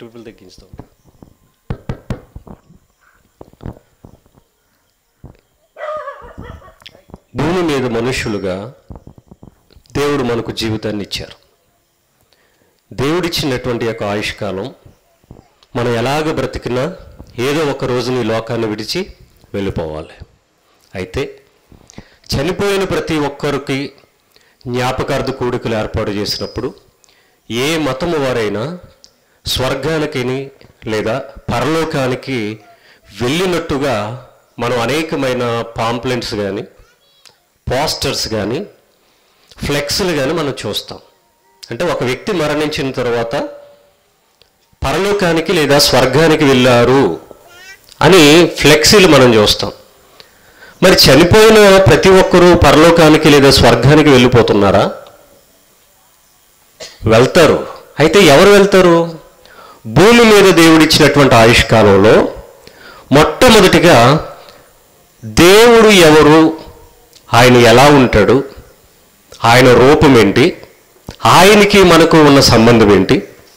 Triple తగ్గించుతాం భూమి మీద మనుషులుగా దేవుడు మనకు జీవితాన్ని ఇచ్చారు దేవుడిచ్చినటువంటి యొక్క ఆయుష్కాలం మనం ఎలాగ బ్రతికినా ఏదో ఒక రోజుని ఈ లోకాన్ని విడిచి వెళ్ళిపోవాలి అయితే చనిపోయిన ప్రతి ఒక్కరికి జ్ఞాపకార్థ కూడికలు ఏర్పాటు చేసినప్పుడు ఏ మతము వారైనా స్వర్గానికి లేదా పరలోకానికి వెళ్ళినట్టుగా మనం అనేకమైన పాంప్లెంట్స్ కానీ పోస్టర్స్ కానీ ఫ్లెక్స్లు కానీ మనం చూస్తాం అంటే ఒక వ్యక్తి మరణించిన తర్వాత పరలోకానికి లేదా స్వర్గానికి వెళ్ళారు అని ఫ్లెక్సీలు మనం చూస్తాం మరి చనిపోయిన ప్రతి ఒక్కరూ పరలోకానికి లేదా స్వర్గానికి వెళ్ళిపోతున్నారా వెళ్తారు అయితే ఎవరు వెళ్తారు భూమి మీద దేవుడిచ్చినటువంటి ఆయుష్కాలంలో మొట్టమొదటిగా దేవుడు ఎవరు ఆయన ఎలా ఉంటాడు ఆయన రూపం ఏంటి ఆయనకి మనకు ఉన్న సంబంధం ఏంటి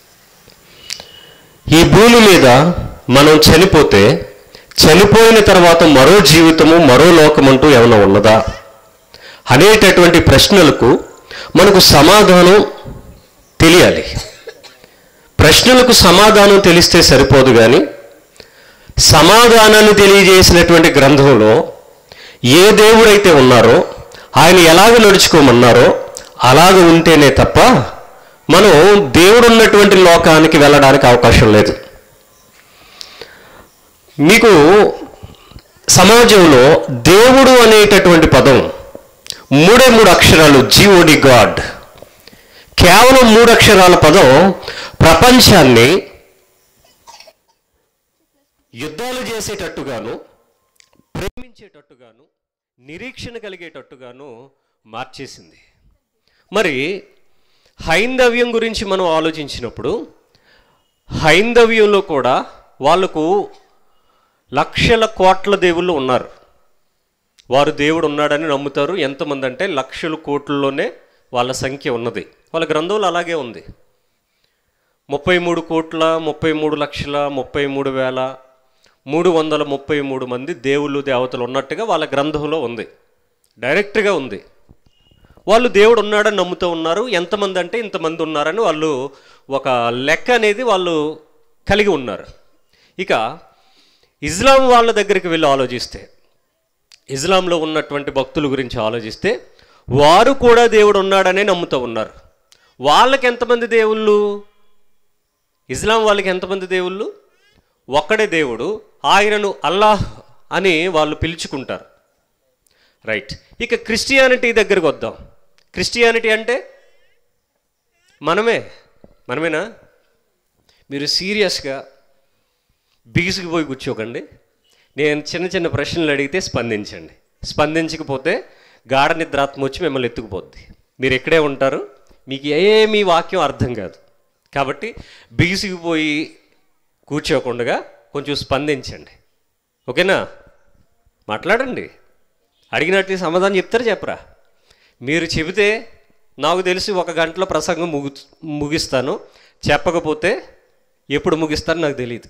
ఈ భూమి మీద మనం చనిపోతే చనిపోయిన తర్వాత మరో జీవితము మరో లోకమంటూ ఏమైనా ఉన్నదా అనేటటువంటి ప్రశ్నలకు మనకు సమాధానం తెలియాలి ప్రశ్నలకు సమాధానం తెలిస్తే సరిపోదు కానీ సమాధానాన్ని తెలియజేసినటువంటి గ్రంథంలో ఏ దేవుడైతే ఉన్నారో ఆయన ఎలాగ నడుచుకోమన్నారో అలాగ ఉంటేనే తప్ప మనం దేవుడు ఉన్నటువంటి లోకానికి వెళ్ళడానికి అవకాశం లేదు మీకు సమాజంలో దేవుడు అనేటటువంటి పదం మూడే మూడు అక్షరాలు జిఓడి గాడ్ కేవలం మూడు అక్షరాల పదం ప్రపంచాన్ని యుద్ధాలు చేసేటట్టుగాను ప్రేమించేటట్టుగాను నిరీక్షణ కలిగేటట్టుగాను మార్చేసింది మరి హైందవ్యం గురించి మనం ఆలోచించినప్పుడు హైందవ్యంలో కూడా వాళ్ళకు లక్షల కోట్ల దేవుళ్ళు ఉన్నారు వారు దేవుడు ఉన్నాడని నమ్ముతారు ఎంతమంది అంటే లక్షల కోట్లలోనే వాళ్ళ సంఖ్య ఉన్నది వాళ్ళ గ్రంథంలో అలాగే ఉంది ముప్పై మూడు కోట్ల ముప్పై మూడు లక్షల ముప్పై మూడు వేల మూడు వందల ముప్పై మూడు మంది దేవుళ్ళు దేవతలు ఉన్నట్టుగా వాళ్ళ గ్రంథంలో ఉంది డైరెక్ట్గా ఉంది వాళ్ళు దేవుడు ఉన్నాడని నమ్ముతూ ఉన్నారు ఎంతమంది అంటే ఇంతమంది ఉన్నారని వాళ్ళు ఒక లెక్క అనేది వాళ్ళు కలిగి ఉన్నారు ఇక ఇస్లాం వాళ్ళ దగ్గరికి వెళ్ళి ఆలోచిస్తే ఇస్లాంలో ఉన్నటువంటి భక్తుల గురించి ఆలోచిస్తే వారు కూడా దేవుడు ఉన్నాడనే నమ్ముతూ ఉన్నారు వాళ్ళకి ఎంతమంది దేవుళ్ళు ఇస్లాం వాళ్ళకి ఎంతమంది దేవుళ్ళు ఒక్కడే దేవుడు ఆయనను అల్లాహ్ అని వాళ్ళు పిలుచుకుంటారు రైట్ ఇక క్రిస్టియానిటీ దగ్గరికి వద్దాం క్రిస్టియానిటీ అంటే మనమే మనమేనా మీరు సీరియస్గా బిగిసిగిపోయి కూర్చోకండి నేను చిన్న చిన్న ప్రశ్నలు అడిగితే స్పందించండి స్పందించకపోతే గాఢ నిద్రాత్మ వచ్చి మిమ్మల్ని ఎత్తుకుపోద్ది మీరు ఎక్కడే ఉంటారు మీకు ఏమీ వాక్యం అర్థం కాదు కాబట్టి బిగిసిగిపోయి కూర్చోకుండా కొంచెం స్పందించండి ఓకేనా మాట్లాడండి అడిగినట్టు సమాధానం చెప్తారా చెప్పరా మీరు చెబితే నాకు తెలిసి ఒక గంటలో ప్రసంగం ముగు ముగిస్తాను చెప్పకపోతే ఎప్పుడు ముగిస్తాను నాకు తెలియదు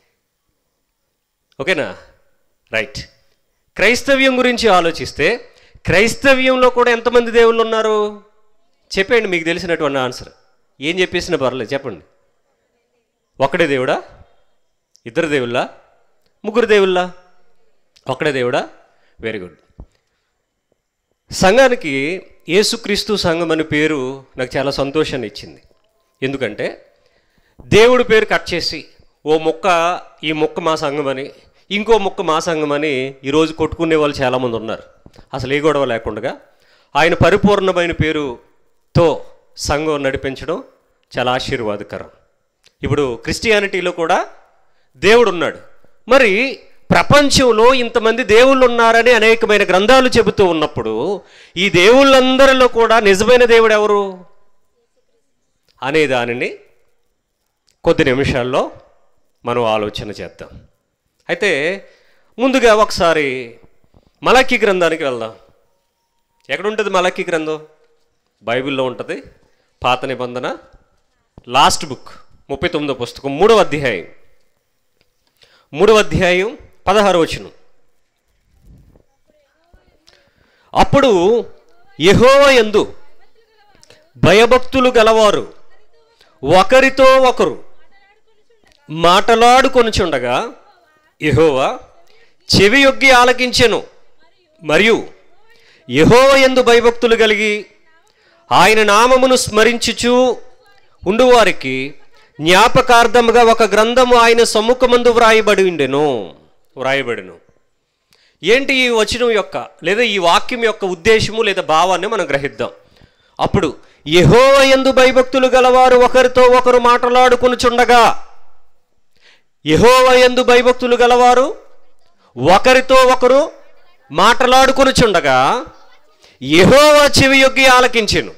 ఓకేనా రైట్ క్రైస్తవ్యం గురించి ఆలోచిస్తే క్రైస్తవ్యంలో కూడా ఎంతమంది దేవుళ్ళు ఉన్నారు చెప్పండి మీకు తెలిసినటువంటి ఆన్సర్ ఏం చెప్పేసినా పర్లేదు చెప్పండి ఒకడే దేవుడా ఇద్దరు దేవుళ్ళా ముగ్గురు దేవుళ్ళా ఒకడే దేవుడా వెరీ గుడ్ సంఘానికి యేసుక్రీస్తు సంఘం అనే పేరు నాకు చాలా సంతోషాన్ని ఇచ్చింది ఎందుకంటే దేవుడి పేరు కట్ చేసి ఓ మొక్క ఈ మొక్క మా సంఘం అని ఇంకో మొక్క మా సంఘం అని ఈరోజు కొట్టుకునే వాళ్ళు చాలామంది ఉన్నారు అసలు ఏ గొడవ లేకుండా ఆయన పరిపూర్ణమైన పేరుతో సంఘం నడిపించడం చాలా ఆశీర్వాదకరం ఇప్పుడు క్రిస్టియానిటీలో కూడా దేవుడు ఉన్నాడు మరి ప్రపంచంలో ఇంతమంది దేవుళ్ళు ఉన్నారని అనేకమైన గ్రంథాలు చెబుతూ ఉన్నప్పుడు ఈ దేవుళ్ళందరిలో కూడా నిజమైన దేవుడు ఎవరు అనే దానిని కొద్ది నిమిషాల్లో మనం ఆలోచన చేద్దాం అయితే ముందుగా ఒకసారి మలక్కి గ్రంథానికి వెళ్దాం ఎక్కడ ఉంటుంది మలక్కి గ్రంథం బైబిల్లో ఉంటుంది పాత నిబంధన లాస్ట్ బుక్ ముప్పై తొమ్మిదో పుస్తకం మూడవ అధ్యాయం మూడవ అధ్యాయం పదహారు వచనం అప్పుడు యెహోవ యందు భయభక్తులు గలవారు ఒకరితో ఒకరు మాటలాడుకొనుచుండగా యెహోవా చెవి యొగ్గి ఆలకించెను మరియు యెహోవ యందు భయభక్తులు కలిగి ఆయన నామమును స్మరించుచు ఉండువారికి జ్ఞాపకార్థముగా ఒక గ్రంథము ఆయన సమ్ముఖమందు వ్రాయబడి ఉండెను వ్రాయబడిను ఏంటి ఈ వచనం యొక్క లేదా ఈ వాక్యం యొక్క ఉద్దేశము లేదా భావాన్ని మనం గ్రహిద్దాం అప్పుడు యెహోవ యందు భయభక్తులు గలవారు ఒకరితో ఒకరు మాట్లాడుకొనుచుండగా యెహోవ యందు భయభక్తులు గలవారు ఒకరితో ఒకరు మాట్లాడుకొనుచుండగా యెహోవా చెవి యొగ్గి ఆలకించెను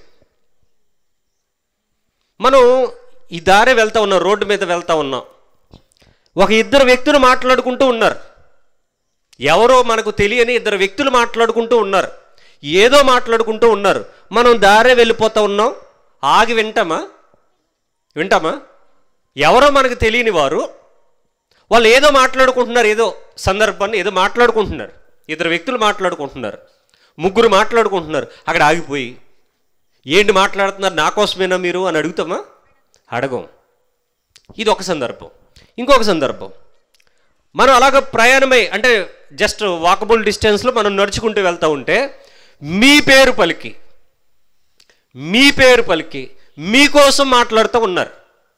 మనం ఈ దారి వెళ్తా ఉన్నాం రోడ్డు మీద వెళ్తా ఉన్నాం ఒక ఇద్దరు వ్యక్తులు మాట్లాడుకుంటూ ఉన్నారు ఎవరో మనకు తెలియని ఇద్దరు వ్యక్తులు మాట్లాడుకుంటూ ఉన్నారు ఏదో మాట్లాడుకుంటూ ఉన్నారు మనం దారే వెళ్ళిపోతా ఉన్నాం ఆగి వింటామా వింటామా ఎవరో మనకు తెలియని వారు వాళ్ళు ఏదో మాట్లాడుకుంటున్నారు ఏదో సందర్భాన్ని ఏదో మాట్లాడుకుంటున్నారు ఇద్దరు వ్యక్తులు మాట్లాడుకుంటున్నారు ముగ్గురు మాట్లాడుకుంటున్నారు అక్కడ ఆగిపోయి ఏంటి మాట్లాడుతున్నారు నా కోసమేనా మీరు అని అడుగుతామా అడగం ఇది ఒక సందర్భం ఇంకొక సందర్భం మనం అలాగ ప్రయాణమై అంటే జస్ట్ వాకబుల్ డిస్టెన్స్లో మనం నడుచుకుంటూ వెళ్తూ ఉంటే మీ పేరు పలికి మీ పేరు పలికి మీకోసం మాట్లాడుతూ ఉన్నారు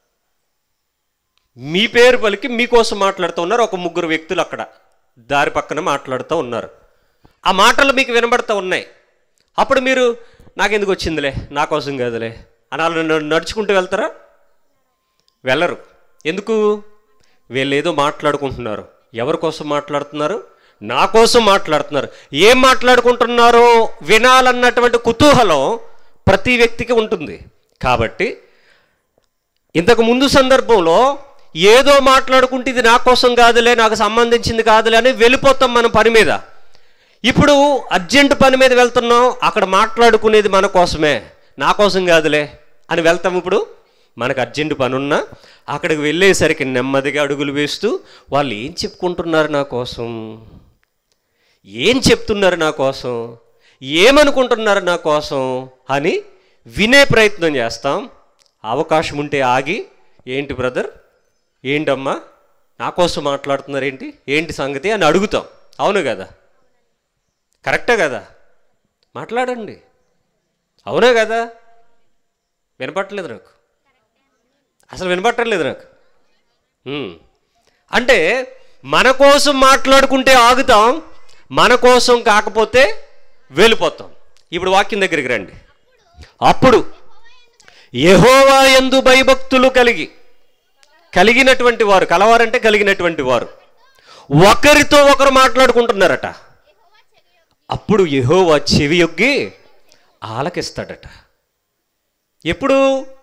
మీ పేరు పలికి మీకోసం మాట్లాడుతూ ఉన్నారు ఒక ముగ్గురు వ్యక్తులు అక్కడ దారి పక్కన మాట్లాడుతూ ఉన్నారు ఆ మాటలు మీకు వినబడుతూ ఉన్నాయి అప్పుడు మీరు నాకెందుకు వచ్చిందిలే నా కోసం కాదులే అని అలా న- నడుచుకుంటూ వెళ్తారా వెళ్ళరు ఎందుకు వీళ్ళు ఏదో మాట్లాడుకుంటున్నారు ఎవరి కోసం మాట్లాడుతున్నారు నా కోసం మాట్లాడుతున్నారు ఏం మాట్లాడుకుంటున్నారో వినాలన్నటువంటి కుతూహలం ప్రతి వ్యక్తికి ఉంటుంది కాబట్టి ఇంతకు ముందు సందర్భంలో ఏదో మాట్లాడుకుంటే ఇది నా కోసం కాదులే నాకు సంబంధించింది కాదులే అని వెళ్ళిపోతాం మనం పని మీద ఇప్పుడు అర్జెంట్ పని మీద వెళ్తున్నాం అక్కడ మాట్లాడుకునేది మన కోసమే నా కోసం కాదులే అని వెళ్తాం ఇప్పుడు మనకు అర్జెంట్ పని ఉన్నా అక్కడికి వెళ్ళేసరికి నెమ్మదిగా అడుగులు వేస్తూ వాళ్ళు ఏం చెప్పుకుంటున్నారు నా కోసం ఏం చెప్తున్నారు నా కోసం ఏమనుకుంటున్నారు నా కోసం అని వినే ప్రయత్నం చేస్తాం అవకాశం ఉంటే ఆగి ఏంటి బ్రదర్ ఏంటమ్మా నా కోసం మాట్లాడుతున్నారు ఏంటి ఏంటి సంగతి అని అడుగుతాం అవును కదా కరెక్టే కదా మాట్లాడండి అవునా కదా వినపట్టలేదు నాకు అసలు వినపట్టలేదు నాకు ఉమ్. అంటే మన కోసం మాట్లాడుకుంటే ఆగుతాం మన కోసం కాకపోతే వెళ్ళిపోతాం ఇప్పుడు వాక్యం దగ్గరికి రండి అప్పుడు యెహోవా యందు భయభక్తులు కలిగి కలిగినటువంటి వారు కలవారంటే కలిగినటువంటి వారు ఒకరితో ఒకరు మాట్లాడుకుంటున్నారట అప్పుడు యెహోవా చెవి యొగ్గి ఆలకిస్తాడట ఎప్పుడు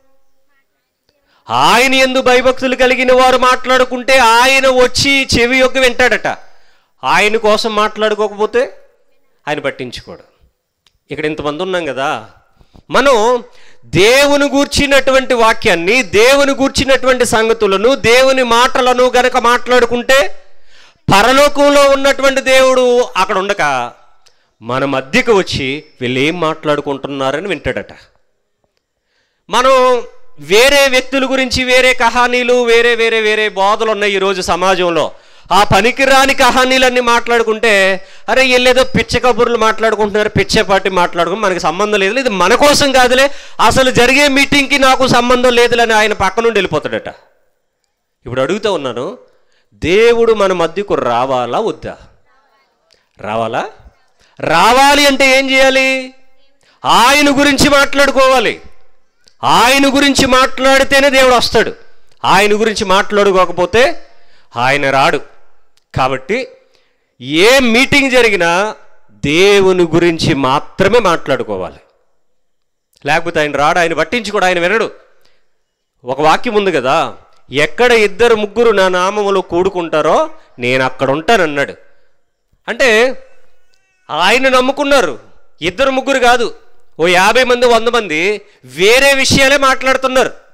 ఆయన ఎందు భయభక్తులు కలిగిన వారు మాట్లాడుకుంటే ఆయన వచ్చి చెవి యొగ్గి వింటాడట ఆయన కోసం మాట్లాడుకోకపోతే ఆయన పట్టించుకోడు ఇక్కడ ఇంతమంది ఉన్నాం కదా మనం దేవుని గూర్చినటువంటి వాక్యాన్ని దేవుని గూర్చినటువంటి సంగతులను దేవుని మాటలను గనక మాట్లాడుకుంటే పరలోకంలో ఉన్నటువంటి దేవుడు అక్కడ ఉండక మన మధ్యకు వచ్చి వీళ్ళు ఏం మాట్లాడుకుంటున్నారని వింటాడట మనం వేరే వ్యక్తుల గురించి వేరే కహానీలు వేరే వేరే వేరే బోధలు ఉన్నాయి ఈరోజు సమాజంలో ఆ పనికిరాని కహానీలన్నీ మాట్లాడుకుంటే అరే వీళ్ళేదో పిచ్చ కబుర్లు మాట్లాడుకుంటున్నారు పిచ్చేపాటి మాట్లాడుకుని మనకి సంబంధం లేదు ఇది మన కోసం కాదులే అసలు జరిగే మీటింగ్కి నాకు సంబంధం లేదులే అని ఆయన పక్క నుండి వెళ్ళిపోతాడట ఇప్పుడు అడుగుతూ ఉన్నాను దేవుడు మన మధ్యకు రావాలా వద్దా రావాలా రావాలి అంటే ఏం చేయాలి ఆయన గురించి మాట్లాడుకోవాలి ఆయన గురించి మాట్లాడితేనే దేవుడు వస్తాడు ఆయన గురించి మాట్లాడుకోకపోతే ఆయన రాడు కాబట్టి ఏ మీటింగ్ జరిగినా దేవుని గురించి మాత్రమే మాట్లాడుకోవాలి లేకపోతే ఆయన రాడు ఆయన పట్టించుకోడు ఆయన వినడు ఒక వాక్యం ఉంది కదా ఎక్కడ ఇద్దరు ముగ్గురు నా నామములో కూడుకుంటారో నేను అక్కడ ఉంటానన్నాడు అంటే ఆయన నమ్ముకున్నారు ఇద్దరు ముగ్గురు కాదు ఓ యాభై మంది వంద మంది వేరే విషయాలే మాట్లాడుతున్నారు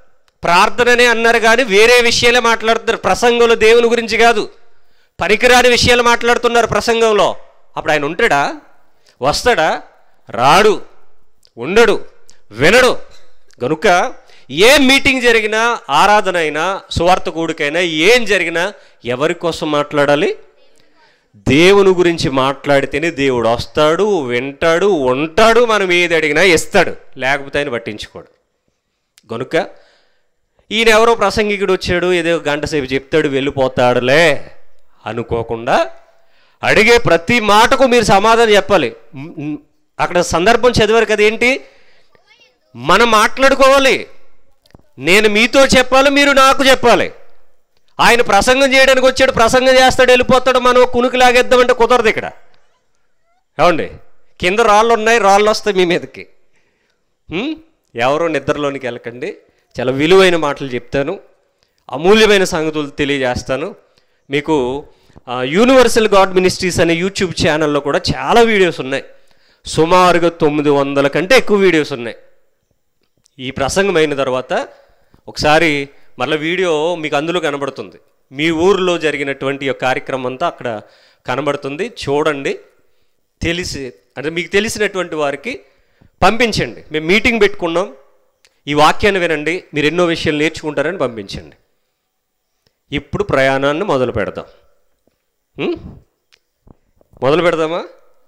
ప్రార్థననే అన్నారు కానీ వేరే విషయాలే మాట్లాడుతున్నారు ప్రసంగంలో దేవుని గురించి కాదు పనికిరాని విషయాలు మాట్లాడుతున్నారు ప్రసంగంలో అప్పుడు ఆయన ఉంటాడా వస్తాడా రాడు ఉండడు వినడు గనుక ఏ మీటింగ్ జరిగినా ఆరాధన అయినా సువార్త కూడికైనా ఏం జరిగినా ఎవరి కోసం మాట్లాడాలి దేవుని గురించి మాట్లాడితేనే దేవుడు వస్తాడు వింటాడు ఉంటాడు మనం ఏది అడిగినా ఇస్తాడు లేకపోతే ఆయన పట్టించుకోడు గనుక ఈయన ఎవరో ప్రసంగికుడు వచ్చాడు ఏదో గంట సేపు చెప్తాడు వెళ్ళిపోతాడులే అనుకోకుండా అడిగే ప్రతి మాటకు మీరు సమాధానం చెప్పాలి మ్, మ్, అక్కడ సందర్భం చదివారు కదా ఏంటి మనం మాట్లాడుకోవాలి నేను మీతో చెప్పాలి మీరు నాకు చెప్పాలి ఆయన ప్రసంగం చేయడానికి వచ్చాడు ప్రసంగం చేస్తాడు వెళ్ళిపోతాడు మనం కునుకు లాగేద్దామంటే కుదరదు ఇక్కడ ఏమండి కింద రాళ్ళు ఉన్నాయి రాళ్ళు వస్తాయి మీ మీదకి హ్మ్? ఎవరో నిద్రలోనికి వెళ్ళకండి చాలా విలువైన మాటలు చెప్తాను అమూల్యమైన సంగతులు తెలియజేస్తాను మీకు ఆ, యూనివర్సల్ గాడ్ మినిస్ట్రీస్ అనే యూట్యూబ్ ఛానల్లో కూడా చాలా వీడియోస్ ఉన్నాయి సుమారుగా తొమ్మిది వందల కంటే ఎక్కువ వీడియోస్ ఉన్నాయి ఈ ప్రసంగం అయిన తర్వాత ఒకసారి మళ్ళీ వీడియో మీకు అందులో కనబడుతుంది మీ ఊరిలో జరిగినటువంటి ఈ కార్యక్రమం అంతా అక్కడ కనబడుతుంది చూడండి తెలిసి అంటే మీకు తెలిసినటువంటి వారికి పంపించండి మేము మీటింగ్ పెట్టుకున్నాం ఈ వాక్యాన్ని వినండి మీరు ఎన్నో విషయాలు నేర్చుకుంటారని పంపించండి ఇప్పుడు ప్రయాణాన్ని మొదలు పెడదాం ఉం? మొదలు పెడదామా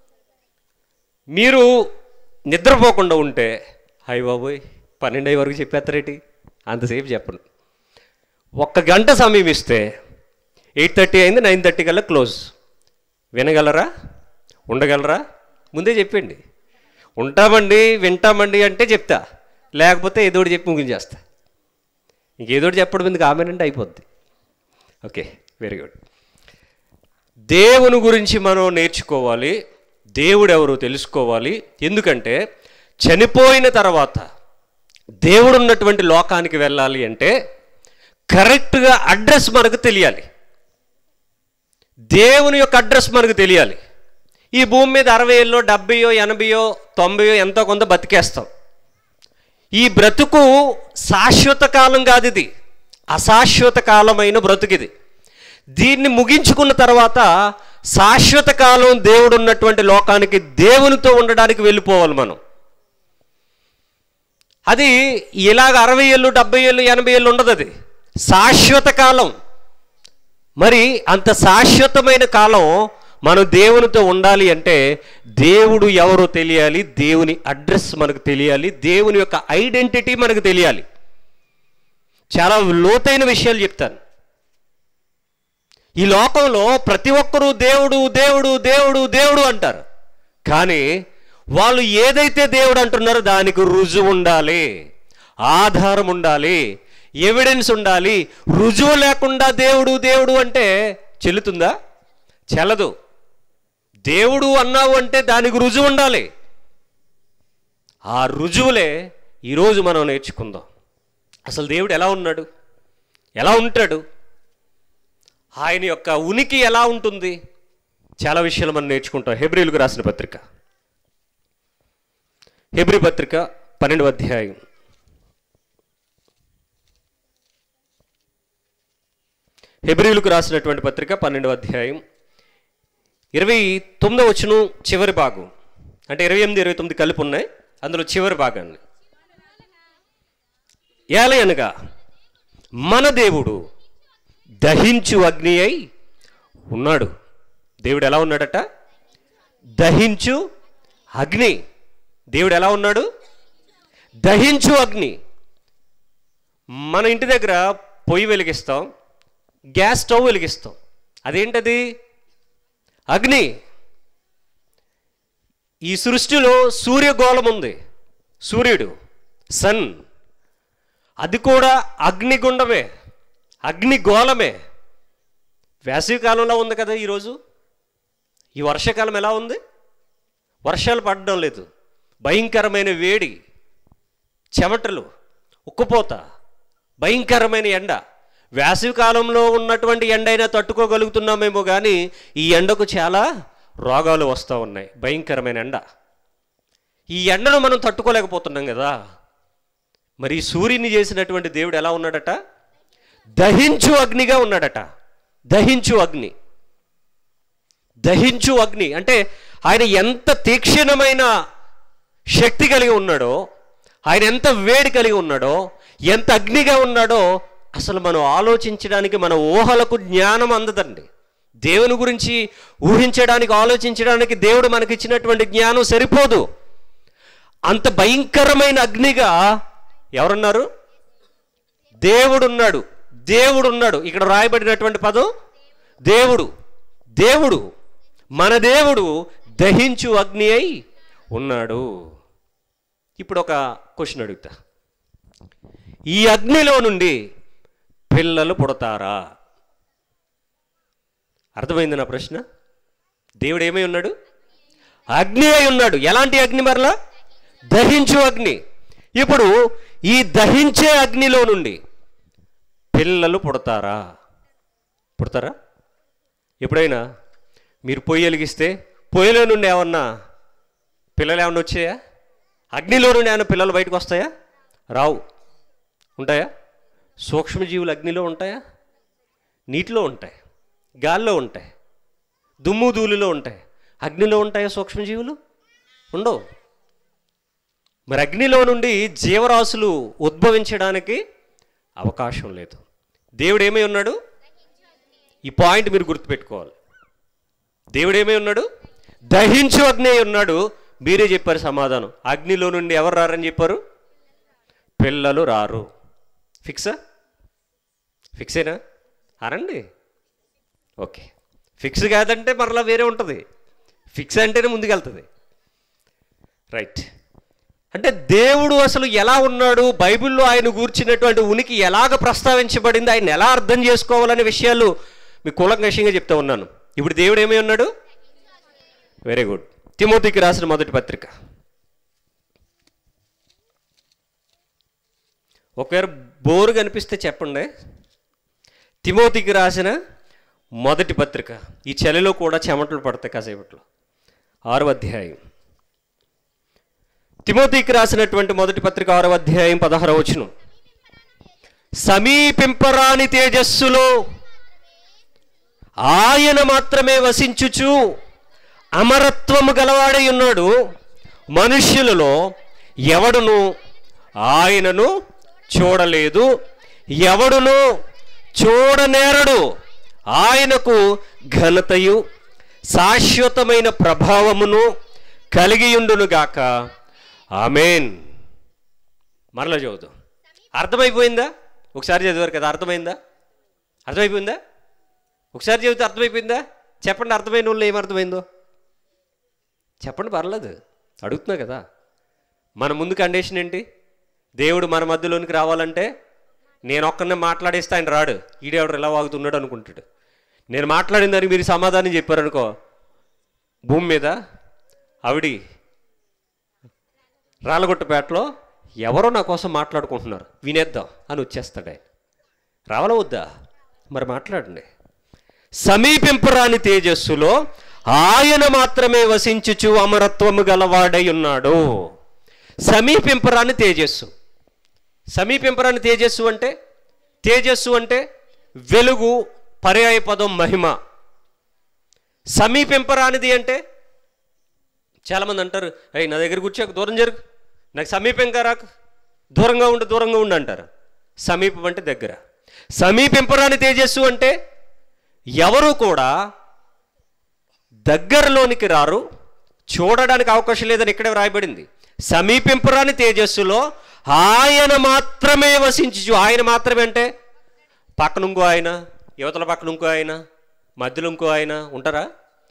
మీరు నిద్రపోకుండా ఉంటే హాయ్ బాబోయ్ పన్నెండు అయ్యే వరకు చెప్పేస్తారేటి అంతసేపు చెప్పను ఒక్క గంట సమయం ఇస్తే ఎయిట్ థర్టీ అయింది నైన్ థర్టీ కల్లా క్లోజ్ వినగలరా ఉండగలరా ముందే చెప్పండి ఉంటామండి వింటామండి అంటే చెప్తా లేకపోతే ఏదోటి చెప్పి ముగించేస్తా ఇంకేదోటి చెప్పడం ఎందుకు ఆమెనంటే అయిపోద్ది ఓకే వెరీ గుడ్ దేవుని గురించి మనం నేర్చుకోవాలి దేవుడు ఎవరో తెలుసుకోవాలి ఎందుకంటే చనిపోయిన తర్వాత దేవుడు ఉన్నటువంటి లోకానికి వెళ్ళాలి అంటే కరెక్ట్గా అడ్రస్ మనకు తెలియాలి దేవుని యొక్క అడ్రస్ మనకు తెలియాలి ఈ భూమి మీద అరవై ఏళ్ళో డెబ్బయో ఎనభైయో తొంభయో ఎంతో కొంత బతికేస్తాం ఈ బ్రతుకు శాశ్వత కాలం కాదు ఇది అశాశ్వత కాలమైన బ్రతుకిది దీన్ని ముగించుకున్న తర్వాత శాశ్వత కాలం దేవుడు ఉన్నటువంటి లోకానికి దేవునితో ఉండడానికి వెళ్ళిపోవాలి మనం అది ఇలాగ అరవై ఏళ్ళు డెబ్బై ఏళ్ళు ఎనభై ఏళ్ళు ఉండదు అది శాశ్వత కాలం మరి అంత శాశ్వతమైన కాలం మనం దేవునితో ఉండాలి అంటే దేవుడు ఎవరో తెలియాలి దేవుని అడ్రస్ మనకు తెలియాలి దేవుని యొక్క ఐడెంటిటీ మనకు తెలియాలి చాలా లోతైన విషయాలు చెప్తాను ఈ లోకంలో ప్రతి ఒక్కరూ దేవుడు దేవుడు దేవుడు దేవుడు అంటారు కానీ వాళ్ళు ఏదైతే దేవుడు అంటున్నారో దానికి రుజువు ఉండాలి ఆధారం ఉండాలి ఎవిడెన్స్ ఉండాలి రుజువు లేకుండా దేవుడు దేవుడు అంటే చెల్లుతుందా చెల్లదు దేవుడు అన్నావు అంటే దానికి రుజువు ఉండాలి ఆ రుజువులే ఈరోజు మనం నేర్చుకుందాం అసలు దేవుడు ఎలా ఉన్నాడు ఎలా ఉంటాడు ఆయన యొక్క ఉనికి ఎలా ఉంటుంది చాలా విషయాలు మనం నేర్చుకుంటాం హెబ్రిలకు రాసిన పత్రిక హెబ్రి పత్రిక పన్నెండవ అధ్యాయం హెబ్రిలకు రాసినటువంటి పత్రిక పన్నెండవ అధ్యాయం ఇరవై తొమ్మిదో వచ్చును చివరి భాగం అంటే ఇరవై ఎనిమిది ఇరవై తొమ్మిది కలిపి ఉన్నాయి అందులో చివరి భాగాన్ని ఏలయనగా మన దేవుడు దహించు అగ్ని అయి ఉన్నాడు దేవుడు ఎలా ఉన్నాడట దహించు అగ్ని దేవుడు ఎలా ఉన్నాడు దహించు అగ్ని మన ఇంటి దగ్గర పొయ్యి వెలిగిస్తాం గ్యాస్ స్టవ్ వెలిగిస్తాం అదేంటది అగ్ని ఈ సృష్టిలో సూర్యగోళం ఉంది సూర్యుడు సన్ అది కూడా అగ్నిగుండమే అగ్నిగోళమే వేసవి కాలంలో ఉంది కదా ఈరోజు ఈ వర్షాకాలం ఎలా ఉంది వర్షాలు పడడం లేదు భయంకరమైన వేడి చెమటలు ఉక్కుపోత భయంకరమైన ఎండ వేసవి కాలంలో ఉన్నటువంటి ఎండ అయినా తట్టుకోగలుగుతున్నామేమో కానీ ఈ ఎండకు చాలా రోగాలు వస్తూ ఉన్నాయి భయంకరమైన ఎండ ఈ ఎండను మనం తట్టుకోలేకపోతున్నాం కదా మరి ఈ సూర్యుని చేసినటువంటి దేవుడు ఎలా ఉన్నాడట దహించు అగ్నిగా ఉన్నాడట దహించు అగ్ని దహించు అగ్ని అంటే ఆయన ఎంత తీక్షణమైన శక్తి కలిగి ఉన్నాడో ఆయన ఎంత వేడి కలిగి ఉన్నాడో ఎంత అగ్నిగా ఉన్నాడో అసలు మనం ఆలోచించడానికి మన ఊహలకు జ్ఞానం అందదండి దేవుని గురించి ఊహించడానికి ఆలోచించడానికి దేవుడు మనకిచ్చినటువంటి జ్ఞానం సరిపోదు అంత భయంకరమైన అగ్నిగా ఎవరున్నారు దేవుడున్నాడు దేవుడున్నాడు ఇక్కడ రాయబడినటువంటి పదం దేవుడు దేవుడు మన దేవుడు దహించు అగ్ని అయి ఉన్నాడు ఇప్పుడు ఒక క్వశ్చన్ అడుగుతా ఈ అగ్నిలో నుండి పిల్లలు పుడతారా అర్థమైంది నా ప్రశ్న దేవుడు ఏమై ఉన్నాడు అగ్ని అయి ఉన్నాడు ఎలాంటి అగ్ని మరలా దహించు అగ్ని ఇప్పుడు ఈ దహించే అగ్నిలో నుండి పిల్లలు పుడతారా పుడతారా ఎప్పుడైనా మీరు పొయ్యి వెలిగిస్తే పొయ్యిలో నుండి ఏమన్నా పిల్లలు ఏమన్నా వచ్చాయా అగ్నిలో నుండి ఏమైనా పిల్లలు బయటకు వస్తాయా రావు ఉంటాయా సూక్ష్మజీవులు అగ్నిలో ఉంటాయా నీటిలో ఉంటాయి గాల్లో ఉంటాయి దుమ్ము ధూళిలో ఉంటాయి అగ్నిలో ఉంటాయా సూక్ష్మజీవులు ఉండవు మరి అగ్నిలో నుండి జీవరాశులు ఉద్భవించడానికి అవకాశం లేదు దేవుడు ఏమై ఉన్నాడు ఈ పాయింట్ మీరు గుర్తుపెట్టుకోవాలి దేవుడు ఏమై ఉన్నాడు దహించు అగ్ని అయి ఉన్నాడు మీరే చెప్పారు సమాధానం అగ్నిలో నుండి ఎవరు రారని చెప్పారు పిల్లలు రారు ఫిక్సా ఫిక్సేనా అనండి ఓకే ఫిక్స్ కాదంటే మరలా వేరే ఉంటుంది ఫిక్స్ అంటేనే ముందుకెళ్తుంది రైట్ అంటే దేవుడు అసలు ఎలా ఉన్నాడు బైబిల్లో ఆయన గూర్చినటువంటి ఉనికి ఎలాగ ప్రస్తావించబడింది ఆయన ఎలా అర్థం చేసుకోవాలనే విషయాలు మీ కూలంకషంగా చెప్తా ఉన్నాను ఇప్పుడు దేవుడు ఏమై ఉన్నాడు వెరీ గుడ్ తిమోతికి రాసిన మొదటి పత్రిక ఒకవేళ బోరు కనిపిస్తే చెప్పండి తిమోతికి రాసిన మొదటి పత్రిక ఈ చలిలో కూడా చెమటలు పడతాయి కాసేపట్లో ఆరవ అధ్యాయం తిమోతికి రాసినటువంటి మొదటి పత్రిక ఆరవ అధ్యాయం పదహార వచనం సమీపింపరాని తేజస్సులో ఆయన మాత్రమే వసించుచు అమరత్వము గలవాడై ఉన్నాడు మనుష్యులలో ఎవడును ఆయనను చూడలేదు ఎవడును చూడనేరడు ఆయనకు ఘనతయు శాశ్వతమైన ప్రభావమును కలిగియుండునుగాక ఆమెన్ మరలా చదువుతాం అర్థమైపోయిందా ఒకసారి చదివారు కదా అర్థమైందా అర్థమైపోయిందా ఒకసారి చదివితే అర్థమైపోయిందా చెప్పండి అర్థమైన వాళ్ళు ఏమర్థమైందో చెప్పండి పర్లేదు అడుగుతున్నా కదా మన ముందు కండిషన్ ఏంటి దేవుడు మన మధ్యలోనికి రావాలంటే నేను ఒక్కనే మాట్లాడేస్తే ఆయన రాడు ఈడేవాడు ఎలా వాగుతున్నాడు అనుకుంటాడు నేను మాట్లాడిన దానికి మీరు సమాధానం చెప్పారనుకో భూమి మీద ఆవిడి రాళ్ళగొట్టపేటలో ఎవరో నా కోసం మాట్లాడుకుంటున్నారు వినేద్దాం అని వచ్చేస్తాడు ఆయన రావాలా వద్దా మరి మాట్లాడండి సమీపింపరాని తేజస్సులో ఆయన మాత్రమే వసించుచు అమరత్వము గలవాడై ఉన్నాడు సమీపింపరాని తేజస్సు సమీపింపరాని తేజస్సు అంటే తేజస్సు అంటే వెలుగు పర్యాయ పదం మహిమ సమీపింపరానిది అంటే చాలామంది అంటారు అయ్యి నా దగ్గర కూర్చోక దూరం జరుగు నాకు సమీపంగా రాకు దూరంగా ఉండు దూరంగా ఉండు అంటారు సమీపం అంటే దగ్గర సమీపింపరాని తేజస్సు అంటే ఎవరు కూడా దగ్గరలోనికి రారు చూడడానికి అవకాశం లేదని ఇక్కడే వ్రాయబడింది సమీపింపరాని తేజస్సులో ఆయన మాత్రమే వసించు ఆయన మాత్రమే అంటే పక్కన ఇంకో ఆయన యువతల పక్కన ఇంకో ఆయన మధ్యలో ఇంకో ఆయన ఉంటారా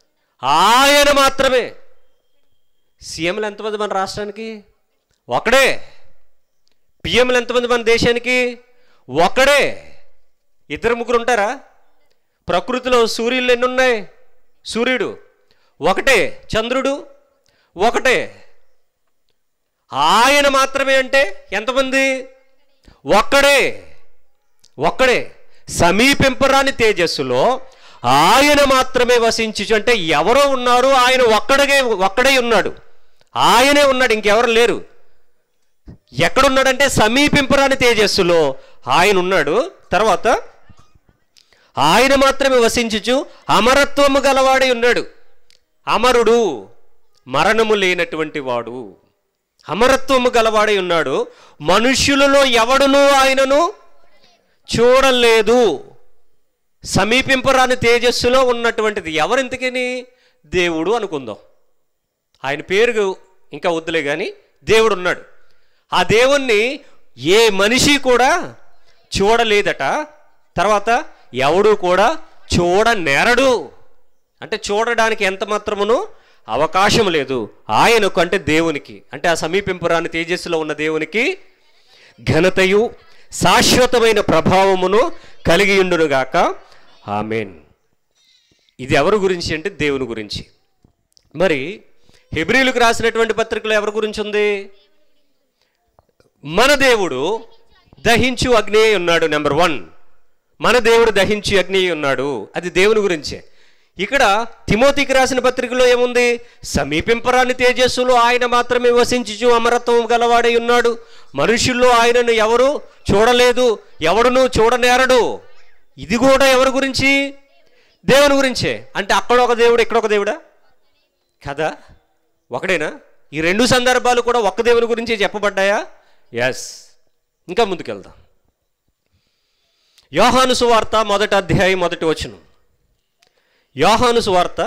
ఆయన మాత్రమే సీఎంలు ఎంతమంది మన రాష్ట్రానికి ఒకడే పిఎంలు ఎంతమంది మన దేశానికి ఒకడే ఇద్దరు ముగ్గురు ఉంటారా ప్రకృతిలో సూర్యులు ఎన్ని ఉన్నాయి సూర్యుడు ఒకటే చంద్రుడు ఒకటే ఆయన మాత్రమే అంటే ఎంతమంది ఒక్కడే ఒక్కడే సమీపింపరాని తేజస్సులో ఆయన మాత్రమే వసించు అంటే ఎవరో ఉన్నారు ఆయన ఒక్కడగే ఒక్కడే ఉన్నాడు ఆయనే ఉన్నాడు ఇంకెవరు లేరు ఎక్కడున్నాడంటే సమీపింపరాని తేజస్సులో ఆయన ఉన్నాడు తర్వాత ఆయన మాత్రమే వసించుచు అమరత్వము గలవాడై ఉన్నాడు అమరుడు మరణము లేనటువంటి వాడు అమరత్వము గలవాడై ఉన్నాడు మనుష్యులలో ఎవడును ఆయనను చూడలేదు సమీపింపరాని తేజస్సులో ఉన్నటువంటిది ఎవరింతకని దేవుడు అనుకుందాం ఆయన పేరు ఇంకా వద్దులే కానీ దేవుడు ఉన్నాడు ఆ దేవుణ్ణి ఏ మనిషి కూడా చూడలేదట తర్వాత ఎవడు కూడా చూడనేరడు అంటే చూడడానికి ఎంత మాత్రమును అవకాశం లేదు ఆయనకు అంటే దేవునికి అంటే ఆ సమీపింపురాని తేజస్సులో ఉన్న దేవునికి ఘనతయు శాశ్వతమైన ప్రభావమును కలిగి ఉండునుగాక ఆమెన్ ఇది ఎవరి గురించి అంటే దేవుని గురించి మరి హెబ్రిలకు రాసినటువంటి పత్రికలో ఎవరి గురించి ఉంది మన దేవుడు దహించు అగ్ని అయి ఉన్నాడు నెంబర్ వన్ మన దేవుడు దహించి అగ్ని అయి ఉన్నాడు అది దేవుని గురించే ఇక్కడ తిమోతికి రాసిన పత్రికలో ఏముంది సమీపింపరాని తేజస్సులో ఆయన మాత్రమే వసించుచు అమరత్వం గలవాడై ఉన్నాడు మనుషుల్లో ఆయనను ఎవరు చూడలేదు ఎవడును చూడనేరడు ఇది కూడా ఎవరి గురించి దేవుని గురించే అంటే అక్కడ ఒక దేవుడు ఇక్కడ ఒక దేవుడా కదా ఒకడేనా ఈ రెండు సందర్భాలు కూడా ఒక్క దేవుని గురించి చెప్పబడ్డాయా ఎస్ ఇంకా ముందుకెళ్దాం యోహాను సువార్త మొదటి అధ్యాయం మొదటి వచనం యోహాను సువార్త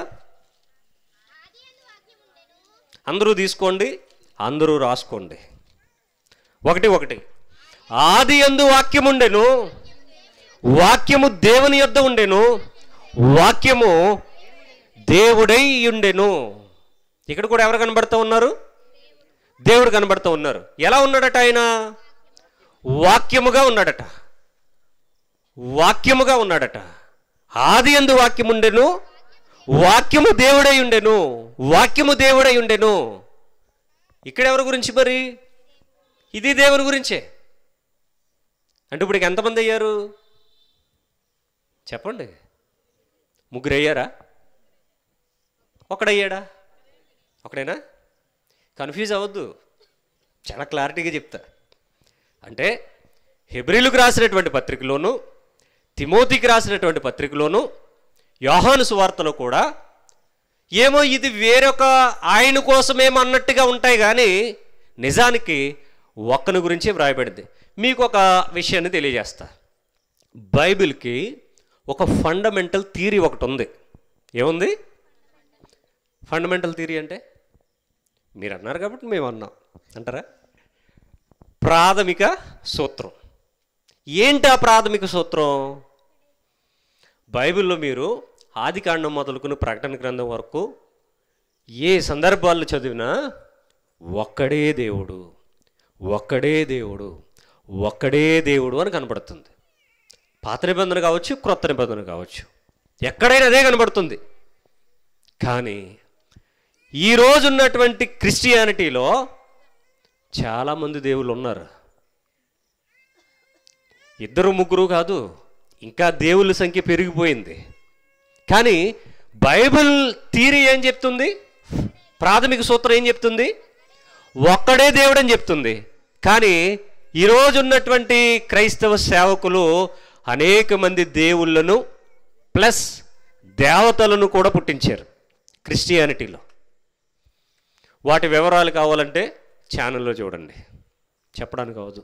అందరూ తీసుకోండి అందరూ రాసుకోండి ఒకటి ఒకటి ఆది ఎందు వాక్యముండెను వాక్యము దేవుని యొద్ద ఉండెను వాక్యము దేవుడై ఉండెను ఇక్కడ కూడా ఎవరు కనబడుతూ ఉన్నారు దేవుడు కనబడుతూ ఉన్నారు ఎలా ఉన్నాడట ఆయన వాక్యముగా ఉన్నాడట వాక్యముగా ఉన్నాడట ఆది ఎందు వాక్యముండెను వాక్యము దేవుడై ఉండెను వాక్యము దేవుడై ఉండెను ఇక్కడ ఎవరి గురించి మరి ఇది దేవుని గురించే అంటే ఇప్పుడు ఇక ఎంతమంది అయ్యారు చెప్పండి ముగ్గురు అయ్యారా ఒకడయ్యాడా ఒకడేనా కన్ఫ్యూజ్ అవ్వద్దు చాలా క్లారిటీగా చెప్తా అంటే హెబ్రిలకు రాసినటువంటి పత్రికలోను తిమోతికి రాసినటువంటి పత్రికలోను యోహాను సువార్తలో కూడా ఏమో ఇది వేరొక ఆయన కోసమేమో అన్నట్టుగా ఉంటాయి కానీ నిజానికి ఒక్కని గురించి వ్రాయబడింది మీకు ఒక విషయాన్ని తెలియజేస్తా బైబిల్కి ఒక ఫండమెంటల్ థీరీ ఒకటి ఉంది ఏముంది ఫండమెంటల్ థీరీ అంటే మీరు అన్నారు కాబట్టి మేము అన్నాం అంటారా ప్రాథమిక సూత్రం ఏంటి ఆ ప్రాథమిక సూత్రం బైబిల్లో మీరు ఆదికాండం మొదలుకుని ప్రకటన గ్రంథం వరకు ఏ సందర్భాల్లో చదివినా ఒక్కడే దేవుడు ఒక్కడే దేవుడు ఒక్కడే దేవుడు అని కనబడుతుంది పాత నిబంధన కావచ్చు క్రొత్త నిబంధన కావచ్చు ఎక్కడైనా అదే కనబడుతుంది కానీ ఈరోజు ఉన్నటువంటి క్రిస్టియానిటీలో చాలామంది దేవుళ్ళు ఉన్నారు ఇద్దరు ముగ్గురు కాదు ఇంకా దేవుళ్ళ సంఖ్య పెరిగిపోయింది కానీ బైబిల్ థీరీ ఏం చెప్తుంది ప్రాథమిక సూత్రం ఏం చెప్తుంది ఒక్కడే దేవుడు అని చెప్తుంది కానీ ఈరోజు ఉన్నటువంటి క్రైస్తవ సేవకులు అనేక మంది దేవుళ్ళను ప్లస్ దేవతలను కూడా పుట్టించారు క్రిస్టియానిటీలో వాటి వివరాలు కావాలంటే ఛానల్లో చూడండి చెప్పడానికి అవదు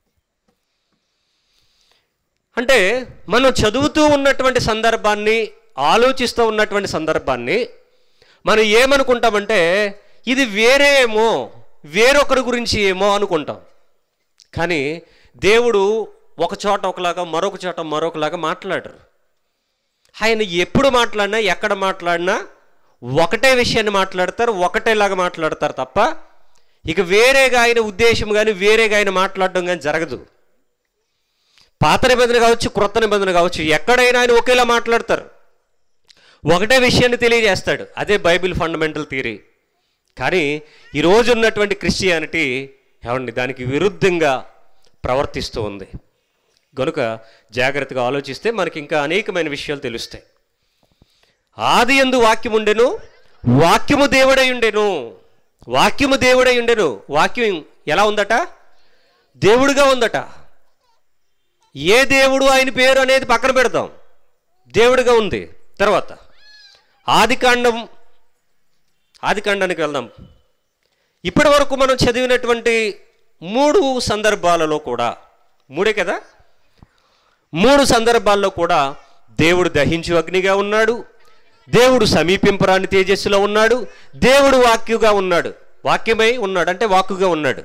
అంటే మనం చదువుతూ ఉన్నటువంటి సందర్భాన్ని ఆలోచిస్తూ ఉన్నటువంటి సందర్భాన్ని మనం ఏమనుకుంటామంటే ఇది వేరే ఏమో వేరొకరి గురించి ఏమో అనుకుంటాం కానీ దేవుడు ఒక చోట ఒకలాగా మరొక చోట మరొకలాగా మాట్లాడరు ఆయన ఎప్పుడు మాట్లాడినా ఎక్కడ మాట్లాడినా ఒకటే విషయాన్ని మాట్లాడతారు ఒకటేలాగా మాట్లాడతారు తప్ప ఇక వేరేగా ఆయన ఉద్దేశం కానీ వేరేగా ఆయన మాట్లాడడం కానీ జరగదు పాత నిబంధన కావచ్చు క్రొత్త నిబంధన కావచ్చు ఎక్కడైనా ఆయన ఒకేలా మాట్లాడతారు ఒకటే విషయాన్ని తెలియజేస్తాడు అదే బైబిల్ ఫండమెంటల్ థియరీ కానీ ఈరోజు ఉన్నటువంటి క్రిస్టియానిటీ ఏమండి దానికి విరుద్ధంగా ప్రవర్తిస్తూ ఉంది కనుక జాగ్రత్తగా ఆలోచిస్తే మనకి ఇంకా అనేకమైన విషయాలు తెలుస్తాయి ఆది ఎందు వాక్యం ఉండెను వాక్యము దేవుడై ఉండెను వాక్యము దేవుడై ఉండెను వాక్యం ఎలా ఉందట దేవుడిగా ఉందట ఏ దేవుడు ఆయన పేరు అనేది పక్కన పెడతాం దేవుడిగా ఉంది తర్వాత ఆదికాండం ఆదికాండానికి వెళ్దాం ఇప్పటి వరకు మనం చదివినటువంటి మూడు సందర్భాలలో కూడా మూడే కదా మూడు సందర్భాల్లో కూడా దేవుడు దహించు అగ్నిగా ఉన్నాడు దేవుడు సమీపింపరాని తేజస్సులో ఉన్నాడు దేవుడు వాక్యుగా ఉన్నాడు వాక్యమై ఉన్నాడు అంటే వాక్కుగా ఉన్నాడు